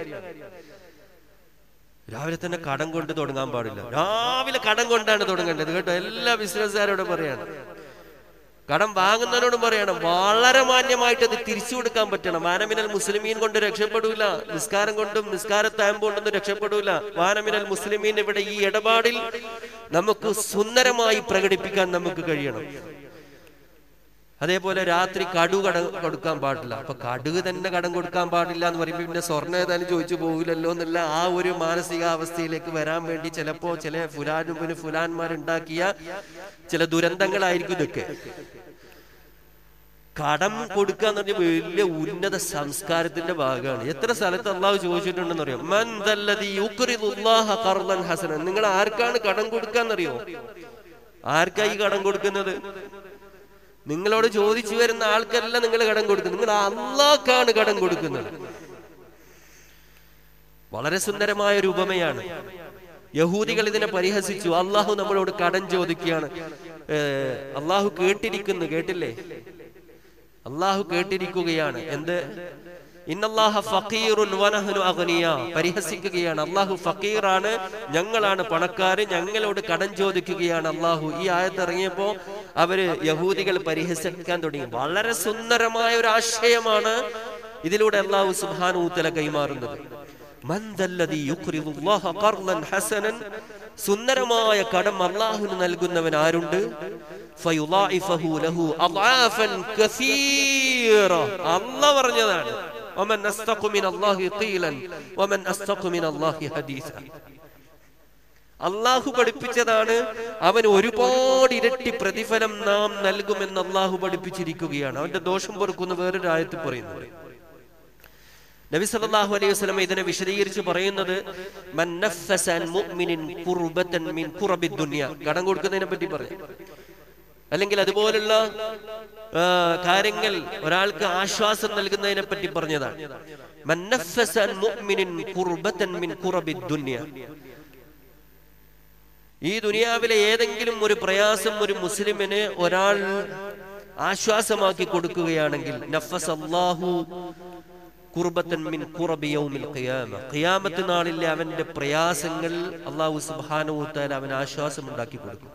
രാവിലെ തന്നെ കടം കൊണ്ട് തുടങ്ങാൻ പാടില്ല രാവിലെ കടം കൊണ്ടാണ് തുടങ്ങേണ്ടത് കേട്ടോ എല്ലാ ബിസിനസ്സുകാരോടും പറയാണ് കടം വാങ്ങുന്നവരോടും പറയണം വളരെ മാന്യമായിട്ട് അത് തിരിച്ചു കൊടുക്കാൻ പറ്റണം വാനമിനൽ മുസ്ലിമീൻ കൊണ്ട് രക്ഷപ്പെടൂല നിസ്കാരം കൊണ്ടും നിസ്കാരത്തായമ്പ് കൊണ്ടൊന്നും രക്ഷപ്പെടൂല വാനമിനൽ മുസ്ലിമീൻ ഇവിടെ ഈ ഇടപാടിൽ നമുക്ക് സുന്ദരമായി പ്രകടിപ്പിക്കാൻ നമുക്ക് കഴിയണം അതേപോലെ രാത്രി കടു കടം കൊടുക്കാൻ പാടില്ല അപ്പൊ കടുക് തന്നെ കടം കൊടുക്കാൻ പാടില്ല എന്ന് പറയുമ്പോൾ പിന്നെ സ്വർണ്ണം ഏതായാലും ചോദിച്ചു പോകില്ലല്ലോ എന്നുള്ള ആ ഒരു മാനസികാവസ്ഥയിലേക്ക് വരാൻ വേണ്ടി ചിലപ്പോ ചില ഫുലാനുബിന് ഫുലാന്മാരുണ്ടാക്കിയ ചില ദുരന്തങ്ങളായിരിക്കും ഇതൊക്കെ കടം കൊടുക്കുക എന്ന് പറഞ്ഞാൽ വലിയ ഉന്നത സംസ്കാരത്തിന്റെ ഭാഗമാണ് എത്ര സ്ഥലത്ത് അള്ളാഹു ചോദിച്ചിട്ടുണ്ടെന്ന് അറിയോ മൻ ദല്ലദി യുഖ്രിദുല്ലാഹ ഖർദൻ ഹസനൻ നിങ്ങൾ ആർക്കാണ് കടം കൊടുക്കാന്നറിയോ ആർക്കാ ഈ കടം കൊടുക്കുന്നത് നിങ്ങളോട് ചോദിച്ചു വരുന്ന ആൾക്കല്ല നിങ്ങൾ കടം കൊടുക്കുന്നത് നിങ്ങൾ അള്ളാഹ്ക്കാണ് കടം കൊടുക്കുന്നത് വളരെ സുന്ദരമായ ഒരു ഉപമയാണ് യഹൂദികൾ ഇതിനെ പരിഹസിച്ചു അള്ളാഹു നമ്മളോട് കടം ചോദിക്കുകയാണ് ഏഹ്, അള്ളാഹു കേട്ടിരിക്കുന്നു കേട്ടില്ലേ അള്ളാഹു കേട്ടിരിക്കുകയാണ് എന്ത് ഇന്നല്ലാഹ ഫഖീറുൻ വനഹ്നു അഗ്നിയ പരിഹസിക്കുകയാണ് അള്ളാഹു ഫക്കീറാണ് ഞങ്ങളാണ് പണക്കാര് ഞങ്ങളോട് കടം ചോദിക്കുകയാണ് അള്ളാഹു ഈ ആയത്ത് ഇറങ്ങിയപ്പോ അവര് യഹൂദികൾ പരിഹസിക്കാൻ തുടങ്ങി വളരെ സുന്ദരമായ ഒരു ആശയമാണ് ഇതിലൂടെ അള്ളാഹു സുബ്ഹാനഹു കൈമാറുന്നത് മൻ ദല്ലദീ യുഖ്രിദുല്ലാഹ ഖർളൻ ഹസനൻ സുന്ദരമായ കടം അള്ളാഹുവിന് നൽകുന്നവൻ ആരുണ്ട് ഫയുളാഇഫഹു ലഹു അദ്ആഫൻ കസീറ അല്ലാഹ് പറഞ്ഞതാണ് വമൻ അസ്തഖു മിനല്ലാഹി ഖീലൻ വമൻ അസ്തഖു മിനല്ലാഹി ഹദീസ അള്ളാഹു പഠിപ്പിച്ചതാണ് അവന് ഒരുപാട് ഇരട്ടി പ്രതിഫലം നാം നൽകുമെന്ന് അള്ളാഹു പഠിപ്പിച്ചിരിക്കുകയാണ് അവന്റെ ദോഷം പൊറുക്കുന്ന വേറൊരു ആയത്തിൽ പറയുന്നത് നബി സല്ലല്ലാഹു അലൈഹി വസല്ലം ഇതിനെ വിശദീകരിച്ച് പറയുന്നത് മൻ നഫ്ഫസ അൻ മുഅ്മിനിൻ ഖുർബതൻ മിൻ ഖുറബിദ് ദുനിയ കടം കൊടുക്കുന്നതിനെ പറ്റി പറഞ്ഞു അല്ലെങ്കിൽ അതുപോലുള്ള ആ, കാര്യങ്ങൾ ഒരാൾക്ക് ആശ്വാസം നൽകുന്നതിനെ പറ്റി പറഞ്ഞതാണ് മൻ നഫ്ഫസ അൻ മുഅ്മിനിൻ ഖുർബതൻ മിൻ ഖുറബിദ് ദുനിയ ഈ ദുനിയാവിലെ ഏതെങ്കിലും ഒരു പ്രയാസം ഒരു മുസ്ലിമിന് ഒരാൾ ആശ്വാസമാക്കി കൊടുക്കുകയാണെങ്കിൽ നഫ്ഫസ അല്ലാഹു കുർബത്തൻ മിൻ ഖുറബി യൗമിൽ ഖിയാമ ഖിയാമത്ത് നാളിലെ അവന്റെ പ്രയാസങ്ങൾ അല്ലാഹു സുബ്ഹാനഹു തആല അവന് ആശ്വാസം ഉണ്ടാക്കി കൊടുക്കും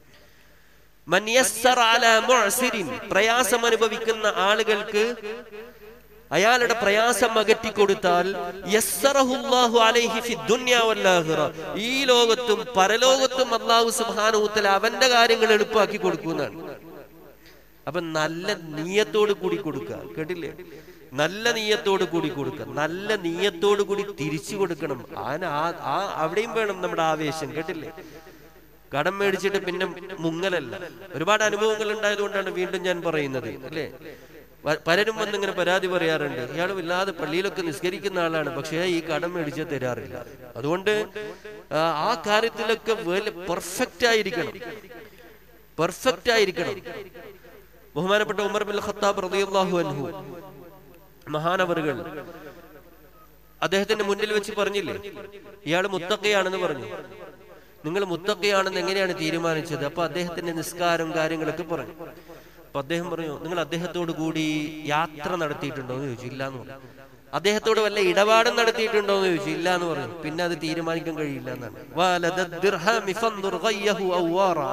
മൻ യസ്സറ അലാ മുഅ്സിരിൻ പ്രയാസം അനുഭവിക്കുന്ന ആളുകൾക്ക് അയാളുടെ പ്രയാസം അകറ്റി കൊടുത്താൽ യസ്സറഹുല്ലാഹു അലൈഹി ഫി ദുനിയാ വൽ ആഖിറ ഈ ലോകത്തും പരലോകത്തും അല്ലാഹു സുബ്ഹാനഹു തആല അവന്റെ കാര്യങ്ങൾ എളുപ്പമാക്കി കൊടുക്കുന്നതാണ് അപ്പൊ നല്ല നീയത്തോട് കൂടി കൊടുക്കുക കേട്ടില്ലേ നല്ല നീയത്തോട് കൂടി കൊടുക്കുക നല്ല നീയത്തോട് കൂടി തിരിച്ചു കൊടുക്കണം ആന ആ- ആ അവിടെയും വേണം നമ്മുടെ ആവേശം കേട്ടില്ലേ കടം മേടിച്ചിട്ട് പിന്നെ മുങ്ങലല്ല ഒരുപാട് അനുഭവങ്ങൾ ഉണ്ടായതുകൊണ്ടാണ് വീണ്ടും ഞാൻ പറയുന്നത് അല്ലേ വ- പലരും വന്നിങ്ങനെ പരാതി പറയാറുണ്ട് ഇയാൾ ഇല്ലാതെ പള്ളിയിലൊക്കെ നിസ്കരിക്കുന്ന ആളാണ് പക്ഷേ ഈ കടം മേടിച്ച് തരാറില്ല അതുകൊണ്ട് ആ, ആ കാര്യത്തിലൊക്കെ പെർഫെക്റ്റ് ആയിരിക്കണം പെർഫെക്റ്റ് ആയിരിക്കണം ബഹുമാനപ്പെട്ട ഉമർ ബിൻ ഖത്താബ് റളിയല്ലാഹു അൻഹു മഹാനവറുകൾ അദ്ദേഹത്തിന്റെ മുന്നിൽ വെച്ച് പറഞ്ഞില്ലേ ഇയാൾ മുത്തക്കയാണെന്ന് പറഞ്ഞു നിങ്ങൾ മുത്തക്കയാണെന്ന് എങ്ങനെയാണ് തീരുമാനിച്ചത് അപ്പൊ അദ്ദേഹത്തിന്റെ നിസ്കാരം കാര്യങ്ങളൊക്കെ പറഞ്ഞു അപ്പൊ അദ്ദേഹം പറഞ്ഞു നിങ്ങൾ അദ്ദേഹത്തോട് കൂടി യാത്ര നടത്തിയിട്ടുണ്ടോ എന്ന് ചോദിച്ചു ഇല്ല എന്ന് പറഞ്ഞു അദ്ദേഹത്തോട് വല്ല ഇടപാടും നടത്തിയിട്ടുണ്ടോ എന്ന് ചോദിച്ചു ഇല്ല എന്ന് പറഞ്ഞു പിന്നെ അത് തീരുമാനിക്കാൻ കഴിയില്ല എന്നാണ് വലദ ദിർഹമി ഫൻദുർ ഗയ്യഹു ഔ വാറഅ.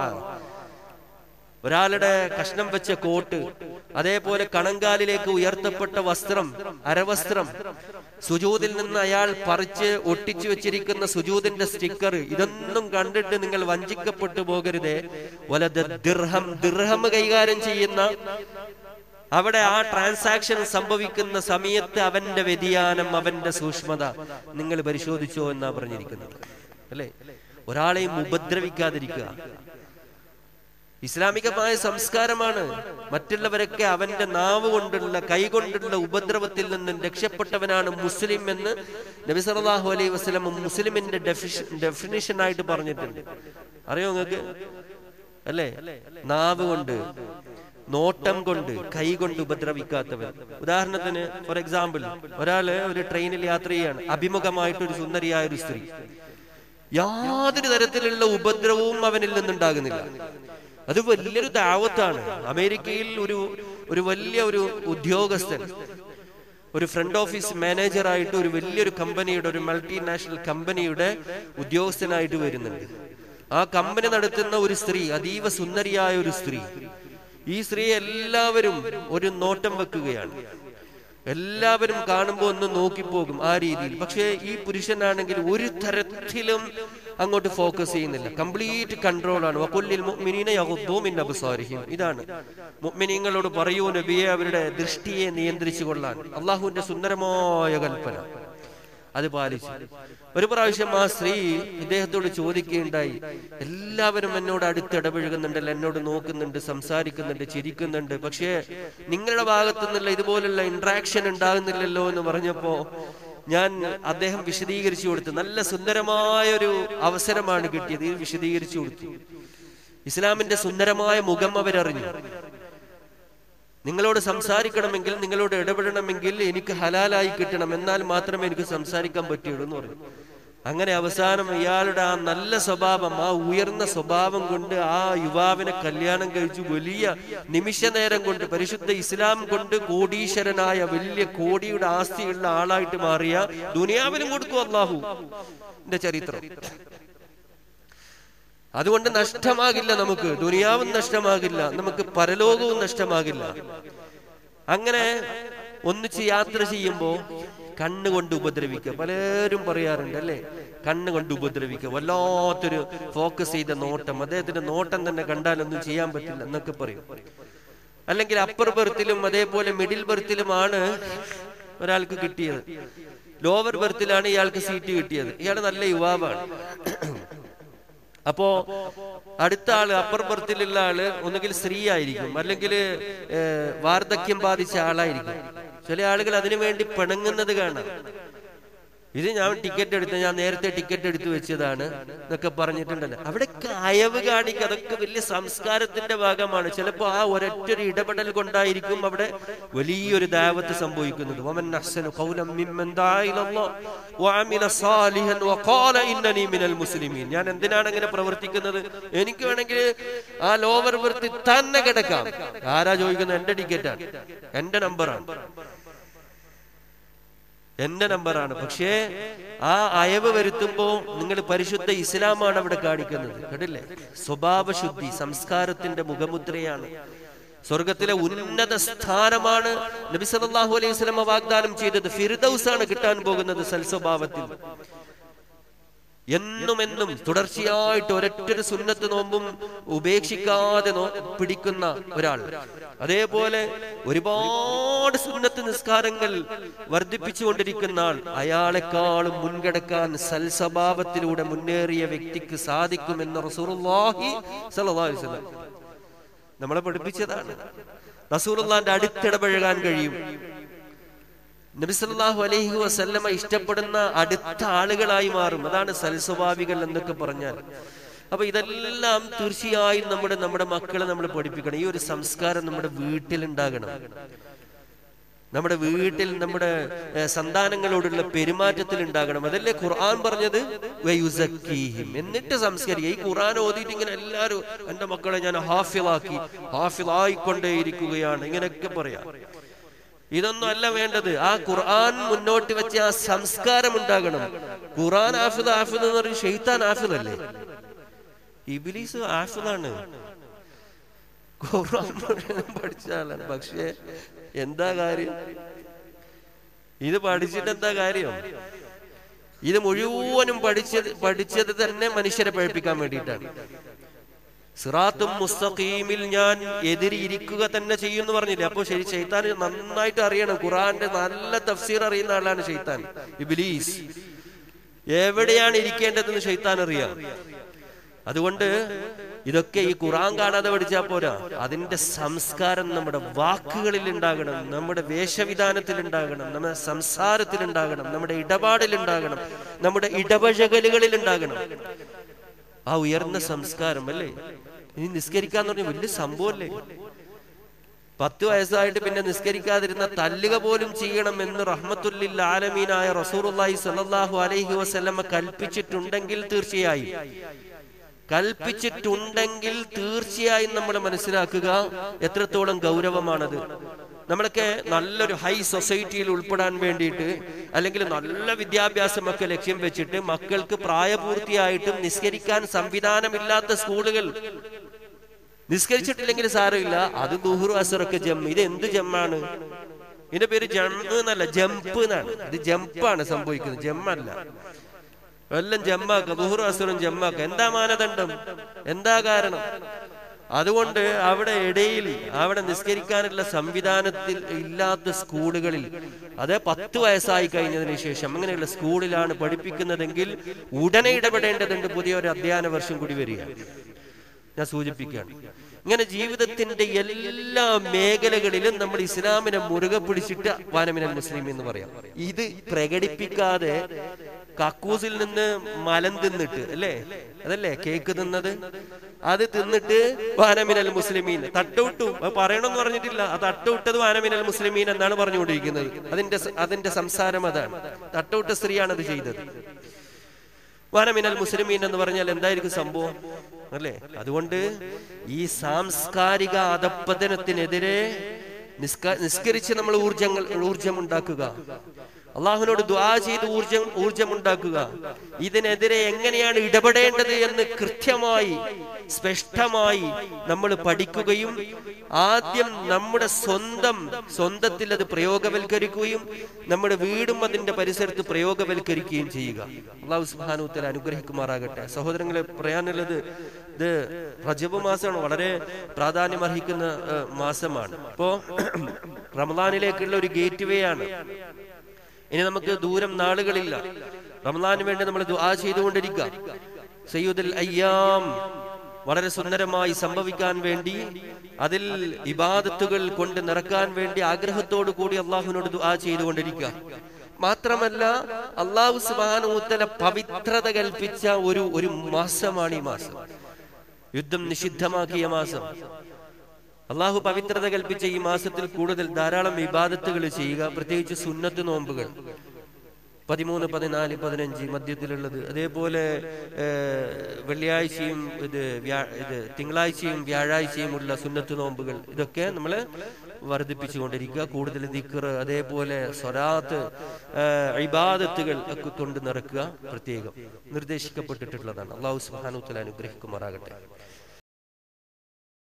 ഒരാളുടെ കഷ്ണം വെച്ച കോട്ട് അതേപോലെ കണങ്കാലിലേക്ക് ഉയർത്തപ്പെട്ട വസ്ത്രം അരവസ്ത്രം സുജൂതിൽ നിന്ന് അയാൾ പറിച്ച് ഒട്ടിച്ചു വെച്ചിരിക്കുന്ന സുജൂതിന്റെ സ്റ്റിക്കർ ഇതൊന്നും കണ്ടിട്ട് നിങ്ങൾ വഞ്ചിക്കപ്പെട്ടു പോകരുതേ വലത് ദിർഹം ദിർഹം കൈകാര്യം ചെയ്യുന്ന അവിടെ ആ ട്രാൻസാക്ഷൻ സംഭവിക്കുന്ന സമയത്ത് അവന്റെ വ്യതിയാനം അവന്റെ സൂക്ഷ്മത നിങ്ങൾ പരിശോധിച്ചോ എന്നാ പറഞ്ഞിരിക്കുന്നത് അല്ലേ ഒരാളെയും ഉപദ്രവിക്കാതിരിക്കുക ഇസ്ലാമികമായ സംസ്കാരമാണ് മറ്റുള്ളവരൊക്കെ അവന്റെ നാവ് കൊണ്ടുള്ള കൈ കൊണ്ടുള്ള ഉപദ്രവത്തിൽ നിന്നും രക്ഷപ്പെട്ടവനാണ് മുസ്ലിം എന്ന് നബി സല്ലല്ലാഹു അലൈഹി വസല്ലം മുസ്ലിമിന്റെ ഡെഫിനിഷൻ ആയിട്ട് പറഞ്ഞിട്ടുണ്ട് അറിയോ നിങ്ങൾക്ക് അല്ലേ നാവ് കൊണ്ട് നോട്ടം കൊണ്ട് കൈ കൊണ്ട് ഉപദ്രവിക്കാത്തവൻ ഉദാഹരണത്തിന് ഫോർ എക്സാമ്പിൾ ഒരാള് ഒരു ട്രെയിനിൽ യാത്ര ചെയ്യാണ് അഭിമുഖമായിട്ട് ഒരു സുന്ദരിയായ ഒരു സ്ത്രീ യാതൊരു തരത്തിലുള്ള ഉപദ്രവവും അവനിൽ നിന്നുണ്ടാകുന്നില്ല അത് വലിയൊരു ദാവത്താണ് അമേരിക്കയിൽ ഒരു ഒരു വലിയ ഒരു ഉദ്യോഗസ്ഥൻ ഒരു ഫ്രണ്ട് ഓഫീസ് മാനേജറായിട്ട് ഒരു വലിയൊരു കമ്പനിയുടെ ഒരു മൾട്ടിനാഷണൽ കമ്പനിയുടെ ഉദ്യോഗസ്ഥനായിട്ട് വരുന്നുണ്ട് ആ കമ്പനി നടത്തുന്ന ഒരു സ്ത്രീ അതീവ സുന്ദരിയായ ഒരു സ്ത്രീ ഈ സ്ത്രീ എല്ലാവരും ഒരു നോട്ടം വെക്കുകയാണ് എല്ലാവരും കാണുമ്പോൾ ഒന്ന് നോക്കിപ്പോകും ആ രീതിയിൽ പക്ഷേ ഈ പുരുഷനാണെങ്കിൽ ഒരു തരത്തിലും അങ്ങോട്ട് ഫോക്കസ് ചെയ്യുന്നില്ല കംപ്ലീറ്റ് കൺട്രോൾ ആണ് വഖുല്ലിൽ മുഅ്മിനീന യഗ്ദൂ മിൻ അബ്സാരിഹിം ഇതാണ് മുഅ്മിനീങ്ങളോട് പറയൂ നബിയെ അവരുടെ ദൃഷ്ടിയെ നിയന്ത്രിച്ചു കൊള്ളാൻ അള്ളാഹുവിന്റെ സുന്ദരമായ കൽപ്പന അത് പാലിച്ചു ഒരു പ്രാവശ്യം ആ സ്ത്രീ ഇദ്ദേഹത്തോട് ചോദിക്കുകയുണ്ടായി എല്ലാവരും എന്നോട് അടുത്ത് ഇടപഴകുന്നുണ്ടല്ലോ എന്നോട് നോക്കുന്നുണ്ട് സംസാരിക്കുന്നുണ്ട് ചിരിക്കുന്നുണ്ട് പക്ഷേ നിങ്ങളുടെ ഭാഗത്തു നിന്നുള്ള ഇതുപോലുള്ള ഇന്ററാക്ഷൻ ഉണ്ടാകുന്നില്ലല്ലോ എന്ന് പറഞ്ഞപ്പോ ഞാൻ അദ്ദേഹം വിശദീകരിച്ചു കൊടുത്തു നല്ല സുന്ദരമായ ഒരു അവസരമാണ് കിട്ടിയത് ഇത് വിശദീകരിച്ചു കൊടുത്തു ഇസ്ലാമിന്റെ സുന്ദരമായ മുഖം അവരറിഞ്ഞു നിങ്ങളോട് സംസാരിക്കണമെങ്കിൽ നിങ്ങളോട് ഇടപെടണമെങ്കിൽ എനിക്ക് ഹലാലായി കിട്ടണം എന്നാൽ മാത്രമേ എനിക്ക് സംസാരിക്കാൻ പറ്റുള്ളൂ എന്ന് പറഞ്ഞു അങ്ങനെ അവസാനം ഇയാളുടെ ആ നല്ല സ്വഭാവം ആ ഉയർന്ന സ്വഭാവം കൊണ്ട് ആ യുവാവിനെ കല്യാണം കഴിച്ചു വലിയ നിമിഷ നേരം കൊണ്ട് പരിശുദ്ധ ഇസ്ലാം കൊണ്ട് കോടീശ്വരനായ വലിയ കോടിയുടെ ആസ്തിയുള്ള ആളായിട്ട് മാറിയ ദുനിയാവിനും കൊടുക്കും അള്ളാഹു എന്റെ ചരിത്രം അതുകൊണ്ട് നഷ്ടമാകില്ല നമുക്ക് ദുനിയാവും നഷ്ടമാകില്ല നമുക്ക് പരലോകവും നഷ്ടമാകില്ല അങ്ങനെ ഒന്നിച്ച് യാത്ര ചെയ്യുമ്പോ കണ്ണുകൊണ്ട് ഉപദ്രവിക്കുക പലരും പറയാറുണ്ട് അല്ലേ കണ്ണുകൊണ്ട് ഉപദ്രവിക്കുക വല്ലാത്തൊരു ഫോക്കസ് ചെയ്ത നോട്ടം അദ്ദേഹത്തിന്റെ നോട്ടം തന്നെ കണ്ടാലൊന്നും ചെയ്യാൻ പറ്റില്ല എന്നൊക്കെ പറയും അല്ലെങ്കിൽ അപ്പർ ബർത്തിലും അതേപോലെ മിഡിൽ ബർത്തിലുമാണ് ഒരാൾക്ക് കിട്ടിയത് ലോവർ ബർത്തിലാണ് ഇയാൾക്ക് സീറ്റ് കിട്ടിയത് ഇയാൾ നല്ല യുവാവാണ് അപ്പോ അടുത്ത ആള് അപ്പർ ബർത്തിലുള്ള ആള് ഒന്നുകിൽ സ്ത്രീ ആയിരിക്കും അല്ലെങ്കിൽ വാർദ്ധക്യം ബാധിച്ച ആളായിരിക്കും ചില ആളുകൾ അതിനു വേണ്ടി പിണങ്ങുന്നത് കാണാം ഇത് ഞാൻ ടിക്കറ്റ് എടുത്ത് ഞാൻ നേരത്തെ ടിക്കറ്റ് എടുത്തു വെച്ചതാണ് എന്നൊക്കെ പറഞ്ഞിട്ടുണ്ടല്ലോ അവിടെയൊക്കെ അയവ് കാണിക്കുക അതൊക്കെ വലിയ സംസ്കാരത്തിന്റെ ഭാഗമാണ് ചിലപ്പോ ആ ഒരൊറ്റൊരു ഇടപെടൽ കൊണ്ടായിരിക്കും അവിടെ വലിയൊരു ദാവത്ത് സംഭവിക്കുന്നത് വമൻ അഹ്സനു ഖൗലൻ മിമ്മൻ ദാ ഇലല്ലാഹ് വഅമില സാലിഹൻ വഖാല ഇന്നനി മിനൽ മുസ്ലിമീൻ ഞാൻ എന്തിനാണ് അങ്ങനെ പ്രവർത്തിക്കുന്നത് എനിക്ക് വേണമെങ്കിൽ ആ ലോവർ വൃത്തി തന്നെ കിടക്കാം ആരാ ചോദിക്കുന്നത് എന്റെ ടിക്കറ്റാണ് എന്റെ നമ്പറാണ് എന്റെ നമ്പറാണ് പക്ഷേ ആ അയവ് വരുത്തുമ്പോ നിങ്ങൾ പരിശുദ്ധ ഇസ്ലാമാണ് അവിടെ കാണിക്കുന്നത് കേട്ടില്ലേ സ്വഭാവശുദ്ധി സംസ്കാരത്തിന്റെ മുഖമുദ്രയാണ് സ്വർഗത്തിലെ ഉന്നത സ്ഥാനമാണ് നബി സല്ലല്ലാഹു അലൈഹി വസല്ലമ വാഗ്ദാനം ചെയ്തത് ഫിർദൗസ് ആണ് കിട്ടാൻ പോകുന്നത് സൽസ്വഭാവത്തിൽ എന്നും എന്നും തുടർച്ചയായിട്ട് ഒരൊറ്റൊരു സുന്നത്ത് നോമ്പും ഉപേക്ഷിക്കാതെ നോ പിടിക്കുന്ന ഒരാൾ അതേപോലെ ഒരുപാട് സുന്നത്ത് നിസ്കാരങ്ങൾ വർദ്ധിപ്പിച്ചുകൊണ്ടിരിക്കുന്ന ആൾ അയാളെക്കാളും മുൻകടക്കാൻ സൽസ്വഭാവത്തിലൂടെ മുന്നേറിയ വ്യക്തിക്ക് സാധിക്കുമെന്ന് റസൂലുള്ളാഹി സ്വല്ലല്ലാഹു അലൈഹി വസല്ലം നമ്മളെ പഠിപ്പിച്ചതാണ് റസൂലുള്ളാന്റെ അടുത്തിടപഴകാൻ കഴിയും നബിസല്ലാഹു അലൈഹി വസല്ലമ ഇഷ്ടപ്പെടുന്ന അടുത്ത ആളുകളായി മാറും അതാണ് സൽസ്വഭാവികൾ എന്നൊക്കെ പറഞ്ഞാൽ അപ്പൊ ഇതെല്ലാം തീർച്ചയായും നമ്മുടെ നമ്മുടെ മക്കളെ നമ്മൾ പഠിപ്പിക്കണം ഈ ഒരു സംസ്കാരം നമ്മുടെ വീട്ടിലുണ്ടാകണം നമ്മുടെ വീട്ടിൽ നമ്മുടെ ഏഹ്, സന്താനങ്ങളോടുള്ള പെരുമാറ്റത്തിൽ ഉണ്ടാകണം അതല്ലേ ഖുർആൻ പറഞ്ഞത് വയുസക്കീഹിം. എന്നിട്ട് സംസ്കരിക്കുക ഈ ഖുർആൻ ഓതിയിട്ട് ഇങ്ങനെ എല്ലാവരും എന്റെ മക്കളെ ഞാൻ ഹാഫിളാക്കി ഹാഫിളായിക്കൊണ്ടേയിരിക്കുകയാണ് ഇങ്ങനെയൊക്കെ പറയാം ഇതൊന്നും അല്ല വേണ്ടത് ആ ഖുർആൻ മുന്നോട്ട് വെച്ച ആ സംസ്കാരം ഉണ്ടാകണം ഖുർആൻ ആഫിദ് ആഫിദ് എന്ന് പറയും ഷെയ്ത്താൻ ആഫിദ് അല്ലേ ഇബിലീസ് ആഫിദാണ് ഖുർആൻ മുഴുവൻ പഠിച്ച ആളാണ് പക്ഷേ എന്താ കാര്യം ഇത് പഠിച്ചിട്ട് എന്താ കാര്യം ഇത് മുഴുവനും പഠിച്ചത് പഠിച്ചത് തന്നെ മനുഷ്യരെ പഴിപ്പിക്കാൻ വേണ്ടിയിട്ടാണ് സിറാത്തും മുസ്തഖീമിൽ ഞാൻ എതിരിയിരിക്കുക തന്നെ ചെയ്യുമെന്ന് പറഞ്ഞില്ലേ അപ്പൊ ശരി ഷെയ്ത്താൻ നന്നായിട്ട് അറിയണം ഖുറാന്റെ നല്ല തഫ്സീർ അറിയുന്ന ആളാണ് ഷെയ്ത്താൻ ഇബിലീസ് എവിടെയാണ് ഇരിക്കേണ്ടതെന്ന് ഷെയ്ത്താൻ അറിയാം അതുകൊണ്ട് ഇതൊക്കെ ഈ ഖുറാൻ കാണാതെ പഠിച്ചാൽ പോരാ അതിന്റെ സംസ്കാരം നമ്മുടെ വാക്കുകളിൽ ഉണ്ടാകണം നമ്മുടെ വേഷവിധാനത്തിൽ ഉണ്ടാകണം നമ്മുടെ സംസാരത്തിൽ ഉണ്ടാകണം നമ്മുടെ ഇടപാടിൽ ഉണ്ടാകണം നമ്മുടെ ഇടപഴകലുകളിൽ ഉണ്ടാകണം ആ ഉയർന്ന സംസ്കാരം അല്ലേ ഇനി നിസ്കരിക്കാന്ന് പറഞ്ഞ വലിയ സംഭവമല്ലേ പത്ത് വയസ്സായിട്ട് പിന്നെ നിസ്കരിക്കാതിരുന്ന തല്ലുക പോലും ചെയ്യണം എന്ന് റഹ്മത്തുല്ലിൽ ആലമീനായ റസൂറുല്ലാഹി സ്വല്ലല്ലാഹു അലൈഹി വസല്ലമ കൽപ്പിച്ചിട്ടുണ്ടെങ്കിൽ തീർച്ചയായും കൽപ്പിച്ചിട്ടുണ്ടെങ്കിൽ തീർച്ചയായും നമ്മൾ മനസ്സിലാക്കുക എത്രത്തോളം ഗൗരവമാണത് നമ്മളൊക്കെ നല്ലൊരു ഹൈ സൊസൈറ്റിയിൽ ഉൾപ്പെടാൻ വേണ്ടിയിട്ട് അല്ലെങ്കിൽ നല്ല വിദ്യാഭ്യാസമൊക്കെ ലക്ഷ്യം വെച്ചിട്ട് മക്കൾക്ക് പ്രായപൂർത്തിയായിട്ടും നിസ്കരിക്കാൻ സംവിധാനമില്ലാത്ത സ്കൂളുകൾ നിസ്കരിച്ചിട്ടില്ലെങ്കിൽ സാരമില്ല അത് ദുഹുറു അസറൊക്കെ ജം ഇത് എന്ത് ജമ്മാണ് ഇതിന്റെ പേര് ജമ്മ് എന്നല്ല ജംപ് എന്നാണ് ഇത് ജംപാണ് സംഭവിക്കുന്നത് ജമ്മല്ല എല്ലാം ജമ്മാക്ക ദുഹുറു അസുറും ജമ്മാക്ക എന്താ മാനദണ്ഡം എന്താ കാരണം അതുകൊണ്ട് അവിടെ ഇടയിൽ അവിടെ നിസ്കരിക്കാനുള്ള സംവിധാനത്തിൽ ഇല്ലാത്ത സ്കൂളുകളിൽ അത് പത്ത് വയസ്സായി കഴിഞ്ഞതിന് ശേഷം അങ്ങനെയുള്ള സ്കൂളിലാണ് പഠിപ്പിക്കുന്നതെങ്കിൽ ഉടനെ ഇടപെടേണ്ടതുണ്ട് പുതിയ ഒരു അധ്യയന വർഷം കൂടി വരിക ഞാൻ സൂചിപ്പിക്കുകയാണ് ഇങ്ങനെ ജീവിതത്തിന്റെ എല്ലാ മേഖലകളിലും നമ്മൾ ഇസ്ലാമിനെ മുറുകെ പിടിച്ചിട്ട് വാനമിനൽ മുസ്ലിം എന്ന് പറയാം ഇത് പ്രകടിപ്പിക്കാതെ കക്കൂസിൽ നിന്ന് മലം തിന്നിട്ട് അല്ലേ അതല്ലേ കേക്ക് തിന്നത് അത് തിന്നിട്ട് വാനമിനൽ മുസ്ലിമീൻ തട്ടുവിട്ടു അത് പറയണമെന്ന് പറഞ്ഞിട്ടില്ല ആ തട്ടുവിട്ടത് വാനമിനൽ മുസ്ലിമീൻ എന്നാണ് പറഞ്ഞുകൊണ്ടിരിക്കുന്നത് അതിന്റെ അതിന്റെ സംസാരം അതാണ് തട്ടുവിട്ട സ്ത്രീയാണ് അത് ചെയ്തത് വനമിനൽ മുസ്ലിമീൻ എന്ന് പറഞ്ഞാൽ എന്തായിരിക്കും സംഭവം അല്ലേ അതുകൊണ്ട് ഈ സാംസ്കാരിക അധപ്പതനത്തിനെതിരെ നിസ്ക- നിസ്കരിച്ച് നമ്മൾ ഊർജങ്ങൾ ഊർജം ഉണ്ടാക്കുക അള്ളാഹുവിനോട് ദ്വാ ചെയ്ത് ഊർജം ഊർജം ഉണ്ടാക്കുക ഇതിനെതിരെ എങ്ങനെയാണ് ഇടപെടേണ്ടത് എന്ന് കൃത്യമായി സ്പഷ്ടമായി നമ്മൾ പഠിക്കുകയും ആദ്യം നമ്മുടെ സ്വന്തം സ്വന്തത്തിൽ അത് പ്രയോഗവൽക്കരിക്കുകയും നമ്മുടെ വീടും അതിന്റെ പരിസരത്ത് പ്രയോഗവൽക്കരിക്കുകയും ചെയ്യുക അള്ളാഹു സുബാനുത്തല അനുഗ്രഹിക്കുമാറാകട്ടെ സഹോദരങ്ങളെ പറയാനുള്ളത് ഇത് റജബ് മാസമാണ് വളരെ പ്രാധാന്യം അർഹിക്കുന്ന ഏഹ്, മാസമാണ് ഇപ്പോ റമദാനിലേക്കുള്ള ഒരു ഗേറ്റ് വേ ആണ് ഇനി നമുക്ക് ദൂരം നാളുകളില്ല റമദാന് വേണ്ടി നമ്മൾ ദുആ ചെയ്തുകൊണ്ടിരിക്കുക സയ്യുദുൽ അയ്യാം വളരെ സുന്ദരമായി സംഭവിക്കാൻ വേണ്ടി അതിൽ ഇബാദത്തുകൾ കൊണ്ട് നിറക്കാൻ വേണ്ടി ആഗ്രഹത്തോടു കൂടി അള്ളാഹുവിനോട് ദുആ ചെയ്തുകൊണ്ടിരിക്കുക മാത്രമല്ല അള്ളാഹു സുബാനൂത്തല പവിത്രത കൽപ്പിച്ച ഒരു ഒരു മാസമാണ് ഈ മാസം യുദ്ധം നിഷിദ്ധമാക്കിയ മാസം അള്ളാഹു പവിത്രത കൽപ്പിച്ച ഈ മാസത്തിൽ കൂടുതൽ ധാരാളം വിവാദത്തുകൾ ചെയ്യുക പ്രത്യേകിച്ച് സുന്നത്ത് നോമ്പുകൾ പതിമൂന്ന് പതിനാല് പതിനഞ്ച് മധ്യത്തിലുള്ളത് അതേപോലെ ഏഹ്, വെള്ളിയാഴ്ചയും ഇത് വ്യാ- ഇത് തിങ്കളാഴ്ചയും വ്യാഴാഴ്ചയും ഉള്ള സുന്നത്ത് നോമ്പുകൾ ഇതൊക്കെ നമ്മൾ വർദ്ധിപ്പിച്ചുകൊണ്ടിരിക്കുക കൂടുതൽ ദിക്കർ അതേപോലെ സ്വരാത്ത് ഇബാദത്തുകൾ ഒക്കെ കൊണ്ട് നിറക്കുക പ്രത്യേകം നിർദ്ദേശിക്കപ്പെട്ടിട്ടുള്ളതാണ് അള്ളാഹു സുഹാനുത്തല അനുഗ്രഹിക്കുമാറാകട്ടെ